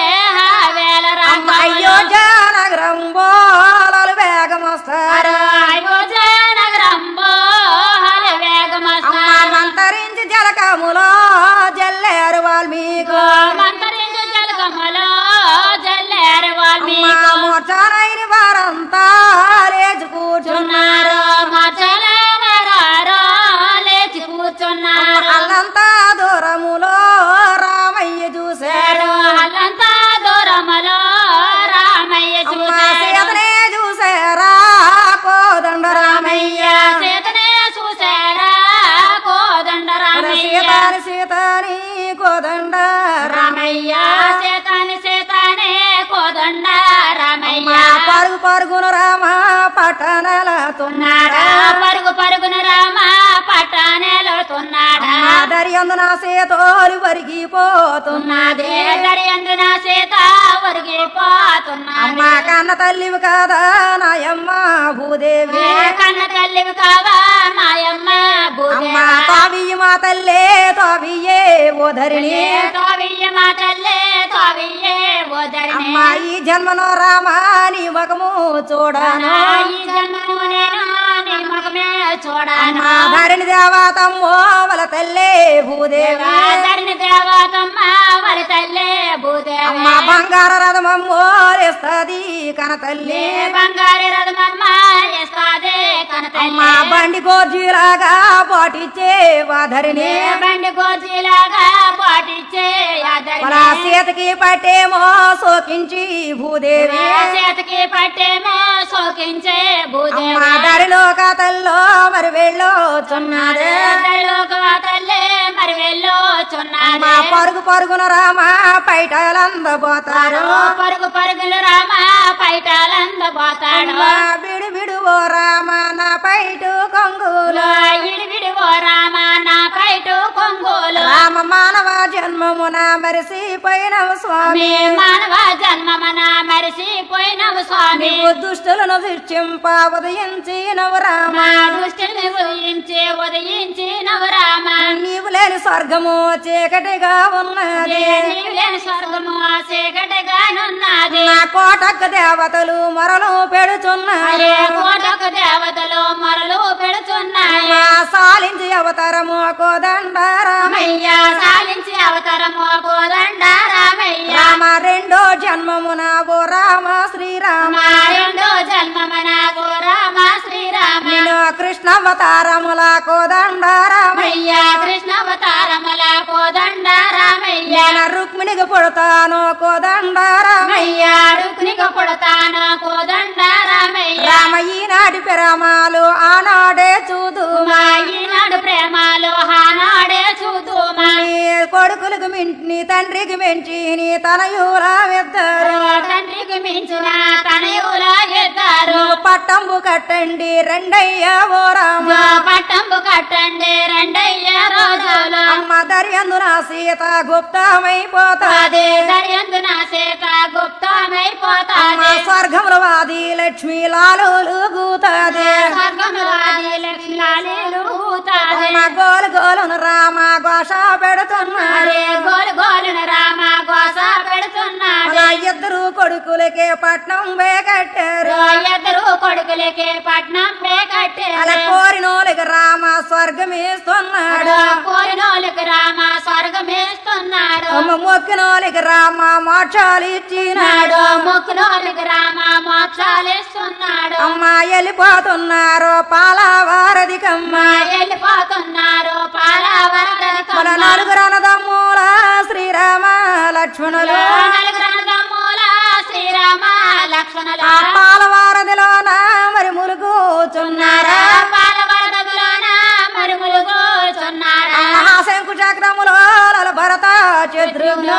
ఆ వేల అమ్మ అయ్యో జానగరం బోలలు వేగమొస్తారు హై భోజనగరంబో హల వేగమస్తా అమ్మ మంతరించి జలకములో జల్లేరు వాల్మీకు మంతరించు జలగమలో జల్లేరు అమ్మ వాల్మీకు మోర్చానైన వారంతా లేచి కూర్చున్నారు కూర్చున్నారు మచల వరారో లేచి కూర్చున్నారు అల్లంతా దూరములో రామయ్య చూశాడు అల్లంతా దూరములో రామయ్య అమ్మ చూశాడు సీతనే చూసారా కోదండ రామయ్య సీతనే చూశారా కోదండ రామయ్య సీతాని సీతాని కోదండ రామయ్య సీతాని సీతానే కోదండ రామయ్య అమ్మ పరుగు పరుగును రామ పట్టణలతున్నాడా ఉన్నాడా పరుగు పరుగున రామ పట్టానేలుతున్నాడా దర్యందు నా సీతోలు వరిగిపోతున్నది ఉన్నదే దరియందున సీత ఒరిగిపోతున్నది అమ్మ కన్న తల్లివి కాదా నాయమ్మ భూదేవి ఏ కన్న తల్లివి కావా మాయమ్మ అమ్మ భూదేవా తావియ్యి మా తల్లే తావియ్యే ఓధరిణి తోవియ్య మా తల్లే తోవియ్యే ఓదరిని అమ్మ ఈ జన్మను రామ నీ ముఖము చూడను ఈ జన్మము నేను నీ ముఖమే చూడాను అమ్మ ధరణి దేవతమ్మో వల తల్లే భూదేవి ధరిని దేవతమ్మ వాళ్ళ తల్లే భూదేవి అమ్మ బంగార రథమమ్మో రేస్తది కన తల్లి ఏ బంగారు రథమమ్మ ఇస్తాదే కన అమ్మ తల్లి బండి గోర్జీలాగా పాటిచ్చే వాధరిని ఏ బండి గోజీలాగా పాటిచ్చే మన సీతకి పట్టేమో సోకించి భూదేవి చేతికి పట్టేమో సోకించే అమ్మ భూదేవి దారిలో కథల్లో మరి వెళ్ళొచ్చున్నదే తల్లే మరి అమ్మ వెళ్ళొచున్నది పరుగు పరుగున రామ పైటలందబోతారు పరుగు పరుగులు రామ పైటాలందబోతాడు అమ్మ బిడు బిడు ఓ రామ నా పైటు కొంగులు ఇడి విడి ఓ రామ నా పైటు కొంగోలు రామ మానవ జన్మమున మరిసిపోయిన స్వామి మీ మానవ జన్మమన మరిసిపోయినవు స్వామి నీవు దుష్టులను శిక్షింప ఉదయించినవు రామ మా దృష్టిని ఉదయించి ఉదయించినవు రామ నీవు లేని స్వర్గము చీకటిగా ఉన్నది నీవు లేని స్వర్గము చీకటిగానున్నది నా కోటకు దేవతలు మొరలు పెడుచున్నారు అరే కోటకు దేవతలు మొరలు పెడుతున్నాయి మా సాలించి అవతారము కోదండ రామయ్య రామయ్య సాలించి అవతారము కోదండ రామయ్య రామ రెండో జన్మమున ఓ రామ శ్రీరామ మా రెండో జన్మమన ఓ రామ శ్రీరామ నిన్ను కృష్ణవతారముల కోదండారామయ్య రామయ్య కృష్ణ అవతారముల కోదండ రామయ్య నేను రుక్మిణికి పుడతాను కోదండారామయ్య రామయ్య రుక్మిణికి పుడతాను కోదండ రామయ్య రామయ్య నాటి ప్రేమాలు ఆనాడే చూదుమా మా ఈనాడు ప్రేమాలు హానాడే చూదుమా నీ కొడుకులకు మించి నీ తండ్రికి మించి నీ తనయుల ఇద్దరు తండ్రికి మించిన తనయుల ఎద్దారు పట్టంబు కట్టండి రెండయ్య ఓ రామ పట్టంబు కట్టండి రెండయ్య రోజులు అమ్మ దర్యందున సీత గుప్తమైపోతాది అదే దర్యందు నా సీత గుప్తమైపోతాది అమ్మ స్వర్గముల వాది లక్ష్మీ లాలు గూతాది స్వర్గములాది లక్ష్మీలాలీలు ఊతాది అమ్మ గోలు గోలును రామ ఘోష పెడుతున్నాడు అరే గోలు గోలున రామ గోస పెడుతున్నాడు అలా ఇద్దరు కొడుకులకే పట్నం వే కట్టారు ఇద్దరు కొడుకులకి పట్నం పే కట్టారు అలా కోరినోళ్ళకి రామ స్వర్గమేస్తున్నాడు కోరినోళ్ళకి రామ స్వర్గమేస్తున్నాడు అమ్మ మొక్కినోళ్ళకి రామ మోక్షాలు ఇచ్చినాడు నాడు మొక్కునోళ్ళకి రామ మోక్షాలు ఇస్తున్నాడు అమ్మ వెళ్ళిపోతున్నారు పాలవారధికమ్మ వెళ్ళిపోతున్నారు పాల మన నలుగురు అన్నదమ్ముల శ్రీరామ లక్ష్మణులు నలుగురు అన్నదమ్ముల శ్రీరామ లక్ష్మణుల ఆ పాలవారధిలోన మరి ములుగుచున్నారా పాల వరదలోన మరుములు కూర్చున్నారా మహాశంకు చక్రములో లల భరత శత్రుఘ్నులు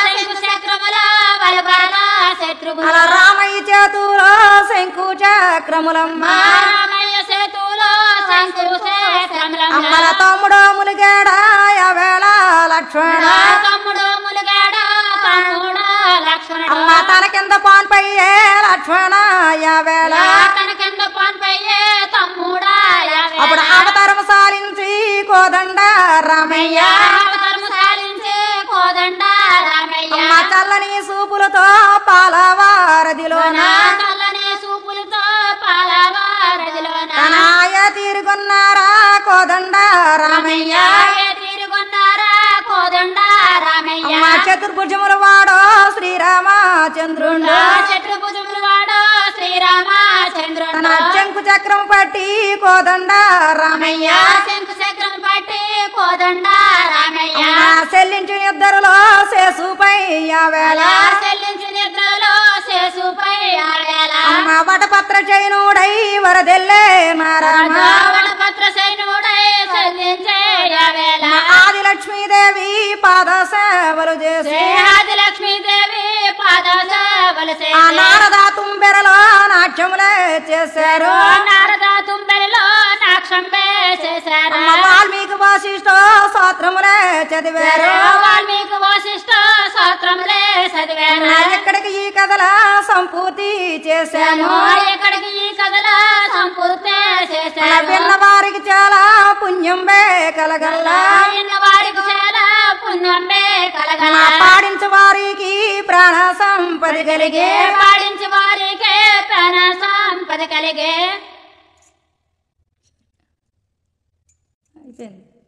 చక్రముల బలబల శత్రుఘ్నుల అలా రామయ్య చేతులో శంకు చక్రములమ్మ రామయ్య సేతులో శంకు శేఖరములమ్మ. అమ్మల తమ్ముడు ములిగేడా వేళ లక్ష్మణ నా తమ్ముడు ములుగాడ తమ్ముడు లక్ష్మణుడు అమ్మ తన కింద పాన్పయ్యే లక్ష్మణ వేళ తన కింద పనిపయ్యే తమ్ముడా యావే. అప్పుడు అవతారం సాలించి కోదండ రామయ్య అవతారము సాలించే కోదండ రామయ్య అమ్మ చల్లని సూపులతో పాలవారధిలోన నా చల్లని సూపులతో పాలవారదిలోన తనాయ తీరుగున్నారా కోదండ రామయ్య ఏ తీరుగున్నారా కోదండ రామయ్య అమ్మ చతుర్భుజముల వాడో శ్రీరామచంద్రుండు చతుర్భుజములు వాడో శ్రీరామచంద్రుడు తన శంకు చక్రం పట్టి కోదండ రామయ్య శంకు చక్రం పట్టి కోదండ రామయ్య అమ్మ చెల్లించిన ఇద్దరులో శేసుపై వేళ చెల్లించి నిద్రలో శేషుపై ఆవేళ అమ్మ వటపత్ర చైనుడై వరదెల్లే నారాయణ పత్ర సైనుడై చెల్లించే ఆవేళ ఆది లక్ష్మీదేవి పాద సేవలు చేసి ఆది లక్ష్మీదేవి పాద సేవలు ఆ నారద తుంబెరలో నాట్యములే చేశారు నారద తుంబెలలో నాక్షంబే చేశారు అమ్మ వాల్మీకి వాసిష్ఠ స్తోత్రములే చదివారు వాల్మీకి వాసిష్ఠ స్తోత్రములే చదివారు ఎక్కడికి ఈ కథల సంపూర్తి చేశాను ఎక్కడికి ఈ కథల సంపూర్తి చేశారు విన్న వారికి చాలా పుణ్యం బే కలగల్లా ఇన్న వారికి చాలా పుణ్యమే కలగల మా పాడించు వారికి ప్రాణ సంపద కలిగే పాడించి వారికే ప్రాణ సంపద కలిగే అయిపోయింది